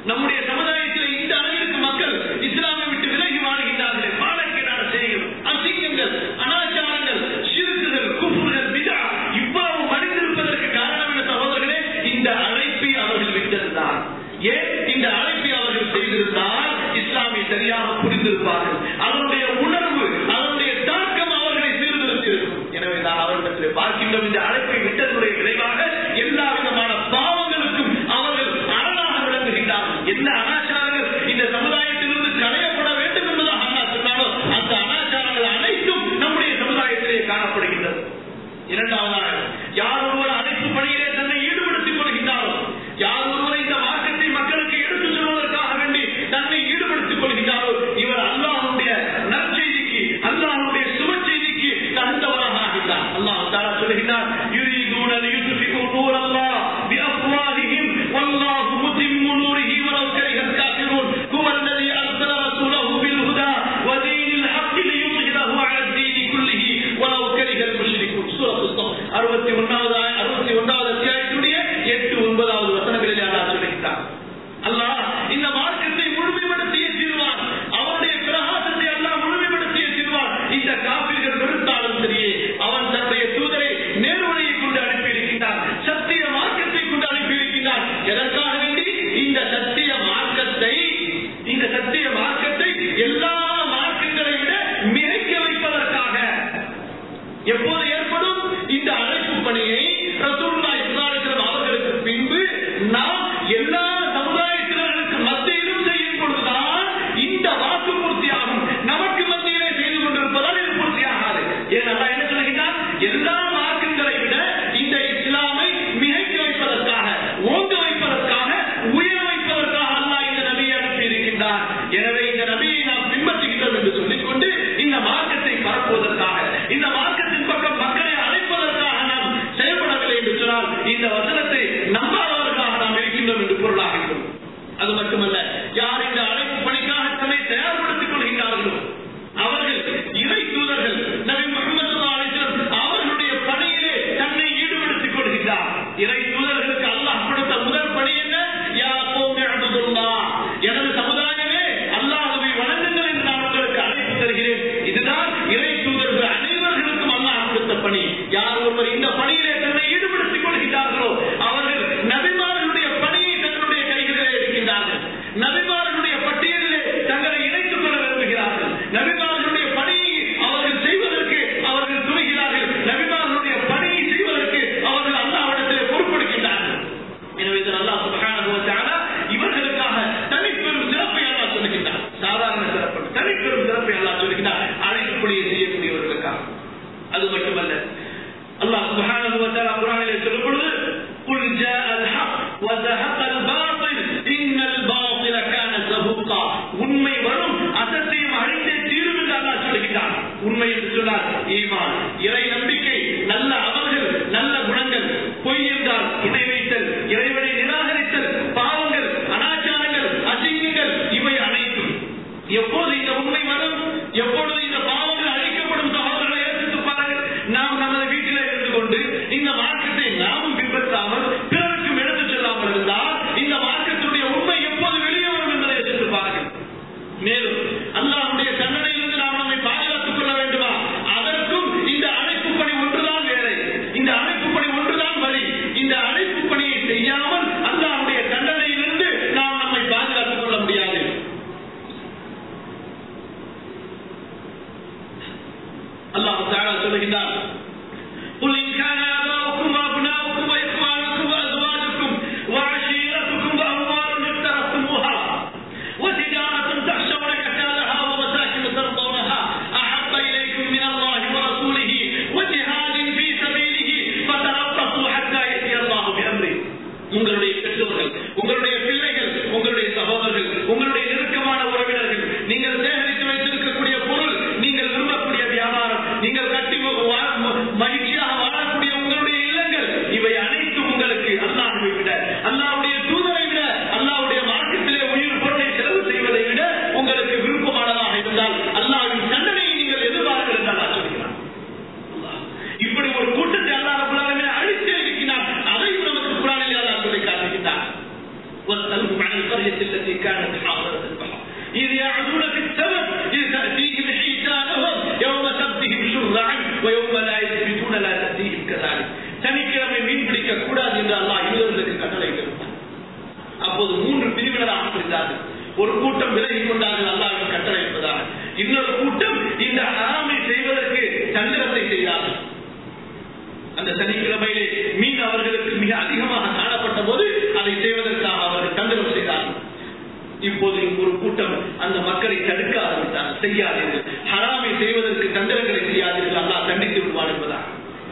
S1: நம்முடைய சமுதாயத்தில் இந்த அளவிற்கு மக்கள் இஸ்லாமை விட்டு விலகி வாழ்கின்றார்கள் பாடக்கேடான செய்திகள் அசிங்கங்கள் அனாச்சாரங்கள் சிறுக்குகள் குப்புகள் விதா இவ்வளவு மறைந்திருப்பதற்கு காரணம் என்ன சகோதரர்களே இந்த அழைப்பை அவர்கள் விட்டதுதான் ஏன் இந்த அழைப்பை அவர்கள் செய்திருந்தால் இஸ்லாமை சரியாக புரிந்திருப்பார்கள் அதனுடைய உணர்வு அதனுடைய தாக்கம் அவர்களை சீர்திருத்திருக்கும் எனவே நான் அவர்களிடத்தில் பார்க்கின்றோம் இந்த அழைப்பை விட்டதனுடைய விளைவாக எல்லா விதமான பாவங்களுக்கும் அவர்கள் அரணாக விளங்குகின்றார்கள் என்ன அனாச்சாரங்கள் இந்த சமுதாயத்திலிருந்து களையப்பட வேண்டும் என்பதாக அண்ணா சொன்னாலோ அந்த அனாச்சாரங்கள் அனைத்தும் நம்முடைய சமுதாயத்திலே காணப்படுகின்றது இரண்டாவதாக யார் ஒருவர் அனைத்து பணியிலே தன்னை ஈடுபடுத்திக் கொள்கின்றாரோ யார் ஒருவர் இந்த மார்க்கத்தை மக்களுக்கு எடுத்துச் சொல்வதற்காக வேண்டி தன்னை ஈடுபடுத்திக் கொள்கின்றாரோ இவர் அல்லாஹ்வுடைய நற்செய்திக்கு அல்லாஹ்வுடைய சுப செய்திக்கு தகுந்தவராக ஆகின்றார் அல்லாஹ் தாலா சொல்லுகின்றார் யுரீதுன லியுத்ஃபிஉ நூரல்லாஹ் பிஅஃவாஹிஹிம் வல்லாஹு முத்திம்மு நூரிஹி வலவ் கரிஹல் காஃபிரூன் ஹுவ அல்லதி அர்ஸல ரசூலஹு பில் ஹுதா வதீனில் ஹக்கி லியுத்ஹிரஹு அலா الدين كله ولو كره المشركون சூரத்து ஸஃப் 61வது ஆய- 61வது அத்தியாயத்துடைய 8 9வது வசனங்களில் அல்லாஹ் சொல்லுகிறார் அல்லாஹ் இந்த மார்க்கத்தை முழுமைப்படுத்திய தீர்வான் அவருடைய பிரகாசத்தை அல்லாஹ் முழுமைப்படுத்திய தீர்வான் இந்த காப்பீர்கள் வெறுத்தாலும் சரியே அவன் தன்னுடைய தூதரை நேர்வழியை கொண்டு அனுப்பியிருக்கின்றான் சத்திய மார்க்கத்தை கொண்டு அனுப்பியிருக்கின்றான் எதற்காக வேண்டி இந்த சத்திய மார்க்கத்தை இந்த சத்திய மார்க்கத்தை எல்லா மார்க்கங்களை விட மிகைக்க வைப்பதற்காக எப்போது ஏற்படும் இந்த அழைப்பு பணியை ரசூலுல்லாஹி ஸல்லல்லாஹு அலைஹி வஸல்லம் அவர்களுக்கு பின்பு நாம் எல்லா சமுதாயத்தினருக்கு மத்தியிலும் செய்யும் பொழுதுதான் இந்த வாக்கு பூர்த்தியாகும் நமக்கு மத்தியிலே செய்து கொண்டிருப்பதால் இது பூர்த்தியாகாது ஏன் அல்லாஹ் என்ன சொல்லுகிறார் எல்லா மார்க்கங்களை விட இந்த இஸ்லாமை மிகைக்க வைப்பதற்காக ஓங்க வைப்பதற்காக உயர வைப்பதற்காக அல்லாஹ் இந்த நபியை அனுப்பி இருக்கின்றார் எனவே இந்த நபியை நாம் பின்பற்றுகின்றோம் என்று சொல்லிக்கொண்டு இந்த மார்க்கத்தை பரப்புவதற்காக இந்த மார்க்கத்தின் பக்கம் மக்களை அழைப்பதற்காக நாம் செயல்படவில்லை என்று சொன்னால் இந்த வசனத்தை நம்பாதவர்களாக நாம் இருக்கின்றோம் என்று பொருளாகின்றோம் அது மட்டுமல்ல யார் இந்த அழைப்பு பணிக்காக தன்னை தயார்படுத்திக் கொள்கின்றார்களோ அவர்கள் இறை தூதர்கள் நபி முகமது ஸல்லல்லாஹு அலைஹி வஸல்லம் அவர்களுடைய பணியிலே தன்னை ஈடுபடுத்திக் கொள்கின்றார் இறை தூதர்களுக்கு அல்லாஹ் கொடுத்த முதல் பணி என்ன யா கௌமி அப்துல்லாஹ் எனது சமுதாயமே அல்லாஹ்வை வணங்குங்கள் என்று நான் உங்களுக்கு அழைப்பு தருகிறேன் இதுதான் இறை தூதர்கள் அனைவர்களுக்கும் அல்லாஹ் கொடுத்த பணி யார் ஒருவர் இந்த பணியிலே தன்னை ஈடுபடுத்திக் கொள்கின்றார்களோ அவர்கள் நபிமார்களுடைய பணியை தங்களுடைய கைகளிலே இருக்கின்றார்கள் நபிமார்களுடைய பட்டியலிலே தங்களை இணைத்துக் கொள்ள விரும்புகிறார்கள் நபிமார்களுடைய பணியை அவர்கள் செய்வதற்கு அவர்கள் துணிகிறார்கள் நபிமார்களுடைய பணியை செய்வதற்கு அவர்கள் அல்லாஹ்விடத்திலே பொறுப்பெடுக்கின்றார்கள் எனவே இது அல்லாஹ் சுப்ஹானஹு வ தஆலா இவர்களுக்காக தனிப்பெரும் சிறப்பை அல்லாஹ் சொல்லுகின்றார் சாதாரண சிறப்பு தனிப்பெரும் சிறப்பை அல்லாஹ் சொல்லுகின்றார் அழைப்புப்படியை செய்யக்கூடியவர்களுக்காக அது மட்டுமல்ல அல்லாஹ் சுப்ஹானஹு வ தஆலா குர்ஆனிலே சொல்லும் பொழுது قل جاء الحق وزهق الباطل ان الباطل كان زهوقا உண்மை வரும் அசத்தையும் அழிந்தே தீரும் என்று அல்லாஹ் சொல்லுகிறார் உண்மை என்று சொன்னால் ஈமான் இறை நம்பிக்கை நல்ல அமல்கள் நல்ல குணங்கள் பொய் என்றால் இணை வைத்தல் இறைவனை நிராகரித்தல் பாவங்கள் அனாச்சாரங்கள் அசிங்கங்கள் இவை அனைத்தும் எப்போது இந்த உண்மை வரும் எப்பொழுது இந்த பாவங்கள் அழிக்கப்படும் சகோதரர்களை யோசித்து பாருங்கள் நாம் நமது வீட்டிலே இருந்து கொண்டு இந்த மார்க்கத்தை நாமும் பின்பற்றாமல் பிறருக்கும் எடுத்துச் செல்லாமல் இருந்தால் இந்த மார்க்கத்துடைய உண்மை எப்போது வெளியே வரும் என்பதை யோசித்து பாருங்கள் மேலும் அல்லாஹ்வுடைய தண்டனையிலிருந்து நாம் நம்மை பாதுகாத்துக் கொள்ள வேண்டுமா அதற்கும் இந்த அழைப்பு பணி ஒன்றுதான் வேலை இந்த அழைப்பு பணி ஒன்றுதான் வழி இந்த அழைப்பு பணியை செய்யாமல் அல்லாஹ்வுடைய தண்டனையிலிருந்து நாம் நம்மை பாதுகாத்துக் கொள்ள முடியாது அல்லாஹ் தஆலா சொல்லுகிறார் قل إن كان آباؤكم وأبناؤكم وإخوانكم وأزواجكم وعشيرتكم وأموال اقترفتموها وتجارة تخشون كسادها ومساكن ترضونها أحب إليكم من الله ورسوله وجهاد في سبيله فتربصوا حتى يأتي الله بأمره உங்களுடைய பெற்றோர்கள் உங்களுடைய பிள்ளைகள் உங்களுடைய சகோதரர்கள் உங்களுடைய நெருக்கமான உறவினர்கள் நீங்கள் சேகரித்து வைத்திருக்கக்கூடிய பொருள் நீங்கள் விரும்பக்கூடிய வியாபாரம் நீங்கள் கட்டி வா- ம- மகிழ்ச்சியாக வாழக்கூடிய உங்களுடைய இல்லங்கள் இவை அனைத்தும் உங்களுக்கு அல்லாஹ்வை விட அல்லாஹ்வுடைய தூதரை விட அல்லாஹ்வுடைய மார்க்கத்திலே உயிர் பொருளை செலவு செய்வதை விட உங்களுக்கு விருப்பமானதாக இருந்தால் அல்லாஹ்வின் தண்டனையை நீங்கள் எதிர்பார்க்கிறது என்று அல்லாஹ் சொல்கிறார் அல்லாஹ். இப்படி ஒரு கூட்டத்தை அல்லாஹ் ரப்பல் ஆலமீன் அழித்தே இருக்கிறார் அதையும் நமக்கு குர்ஆனில் அல்லாஹ் சொல்லி காட்டுகின்றார் القرية التي كانت حاضرة البحر إذ يعدون في السبت إذ تأتيهم حيتانهم يوم سبتهم شرعا ويوم لا يثبتون لا تأتيهم كذلك சனிக்கிழமை மீன் பிடிக்க கூடாது என்று அல்லாஹ் யூதர்களுக்கு கட்டளை இருந்தார் அப்போது மூன்று பிரிவினராக பிரிந்தார்கள் ஒரு கூட்டம் விலகிக் கொண்டார்கள் அல்லாஹின் கட்டளை என்பதாக இன்னொரு கூட்டம் இந்த ஹராமை செய்வதற்கு தந்திரத்தை செய்தார்கள் அந்த சனிக்கிழமையிலே மீன் அவர்களுக்கு மிக அதிகமாக காணப்பட்ட போது அதை செய்வதற்காக அவர்கள் தந்திரம் செய்தார்கள் இப்போது ஒரு கூட்டம் அந்த மக்களை தடுக்க ஆரம்பித்தார்கள் செய்யாதீர்கள் ஹராமை செய்வதற்கு தந்திரங்களை செய்யாதீர்கள் அல்லாஹ் தண்டித்து விடுவார் என்பதாக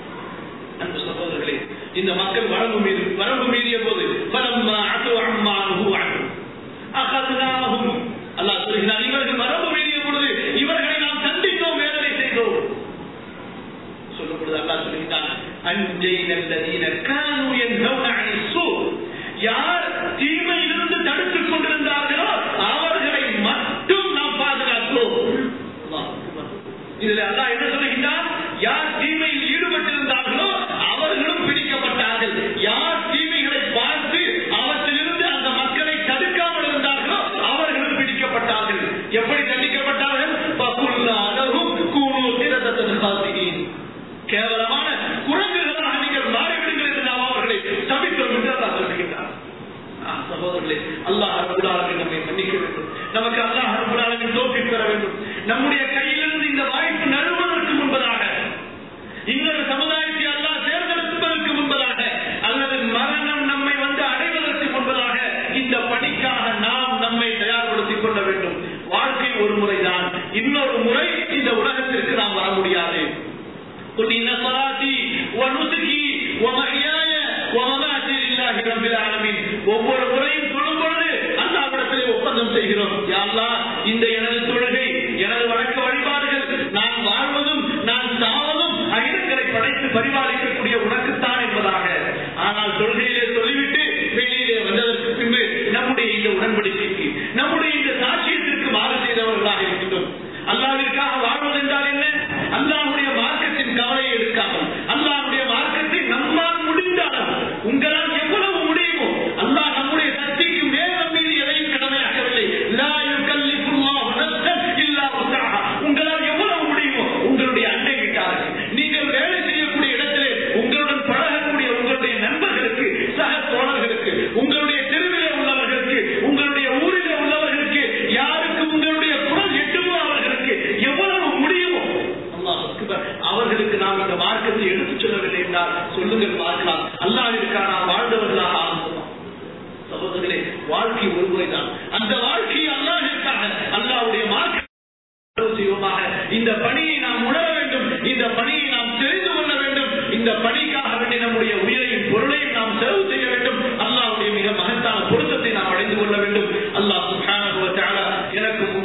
S1: அன்பு சகோதரர்களே இந்த மக்கள் வரம்பு மீறி வரம்பு மீறிய போது பலம்மா அட்டு அம்மானு அட்டு அகதுனாகும் அல்லாஹ் சொல்கிறார் இவர்கள் வரம்பு மீறிய பொழுது இவர்களை நாம் தண்டித்தோம் வேதனை செய்தோம் சொல்லும் பொழுது அல்லாஹ் சொல்கிறார் அஞ்சைன الذين كانوا ينهون عن السوء யார் தீமையிலிருந்து தடுத்துக் கொண்டிருந்தார்களோ அவர்களை மட்டும் நாம் பாதுகாத்தோம் அல்லாஹ் அக்பர். இதுல அல்லாஹ் என்ன சொல்லுகின்றார் யார் தீமையில் ஈடுபட்டிருந்தார்களோ அவர்களும் பிடிக்கப்பட்டார்கள் யார் தீமைகளை பார்த்து அவற்றிலிருந்து அந்த மக்களை தடுக்காமல் இருந்தார்களோ அவர்களும் பிடிக்கப்பட்டார்கள் எப்படி தண்டிக்கப்பட்டார்கள் பகுல்லாதவும் கூணு திரதத்தன் காசியின் கேவலமான குரங்குகளாக நீங்கள் மாறிவிடுங்கள் என்று நாம் அவர்களை தவித்தோம் என்று அல்லாஹ் சொல்லுகின்றார் ஆ, சகோதரர்களே அல்லாஹ் ரப்பல் ஆலமீன் நம்மை மன்னிக்க வேண்டும் நமக்கு அல்லாஹ் ரப்பல் ஆலமீன் தௌஃபீக் பெற வேண்டும் நம்முடைய கையிலிருந்து இந்த வாய்ப்பு நழுவதற்கு முன்பதாக இன்னொரு சமுதாயத்தை அல்லாஹ் தேர்ந்தெடுப்பதற்கு முன்பதாக அல்லது மரணம் நம்மை வந்து அடைவதற்கு முன்பதாக இந்த பணிக்காக நாம் நம்மை தயார்படுத்திக் கொள்ள வேண்டும் வாழ்க்கை ஒரு முறைதான் இன்னொரு முறை இந்த உலகத்திற்கு நாம் வர முடியாது قل إن صلاتي ونسكي ومحياي ومماتي لله رب العالمين ஒவ்வொரு முறையும் சொல்லும் பொழுது அல்லாவிடத்திலே ஒப்பந்தம் செய்கிறோம் யா அல்லாஹ் இந்த எனது தொழுகை எனது வழக்க வழிபாடுகள் நான் வாழ்வதும் நான் சாவதும் அகிலங்களை படைத்து பரிபாலிக்கக்கூடிய உனக்குத்தான் என்பதாக ஆனால் தொழுகையிலே சொல்லிவிட்டு வெளியிலே வந்ததற்கு பின்பு நம்முடைய இந்த உடன்படிக்கைக்கு நம்முடைய இந்த சாட்சியத்திற்கு மாறு செய்தவர்களாக இருக்கின்றோம் அல்லாவிற்காக வாழ்வது என்றால் என்ன அல்லாஹ்வுடைய மார்க்கத்தின் கவலையை எடுக்காமல் அல்லாஹ்வுடைய மார்க்கத்தை நம்மால் முடிந்த அளவு உங்களால் எவ்வளவு முடியுமோ அல்லாஹ் நம்முடைய சக்திக்கு மேல் நம் மீது எதையும் கடமையாக்கவில்லை லா யுகல்லிஃபுல்லாஹு நஃப்ஸன் இல்லா வஸ்ஸஹா. உங்களால் எவ்வளவு முடியுமோ உங்களுடைய அண்டை வீட்டாருக்கு நீங்கள் வேலை செய்யக்கூடிய இடத்திலே உங்களுடன் பழகக்கூடிய உங்களுடைய நண்பர்களுக்கு சக தோழர்களுக்கு உங்களுடைய தெருவிலே உள்ளவர்களுக்கு உங்களுடைய ஊரிலே உள்ளவர்களுக்கு யாருக்கு உங்களுடைய குரல் எட்டுமோ அவர்களுக்கு எவ்வளவு முடியுமோ அல்லாஹ் அக்பர். அவர்களுக்கு நாம் இந்த மார்க்கத்தை எடுத்துச் சொல்லவில்லை என்றால் சொல்லுங்கள் பார்க்கலாம் அல்லாஹிற்காக நாம் வாழ்ந்தவர்களாக ஆரம்பித்தோம் சகோதரர்களே வாழ்க்கை ஒரு முறைதான் அந்த வாழ்க்கையை அல்லாஹிற்காக அல்லாஹ்வுடைய மார்க்க செலவு செய்வோமாக இந்த பணியை நாம் உணர வேண்டும் இந்த பணியை நாம் தெரிந்து கொள்ள வேண்டும் இந்த பணிக்காக வேண்டிய நம்முடைய உயிரையும் பொருளையும் நாம் செலவு செய்ய வேண்டும் அல்லாஹ்வுடைய மிக மகத்தான பொருத்தத்தை நாம் அடைந்து கொள்ள வேண்டும் அல்லாஹ் சுப்ஹானஹு வ தஆலா எனக்கும்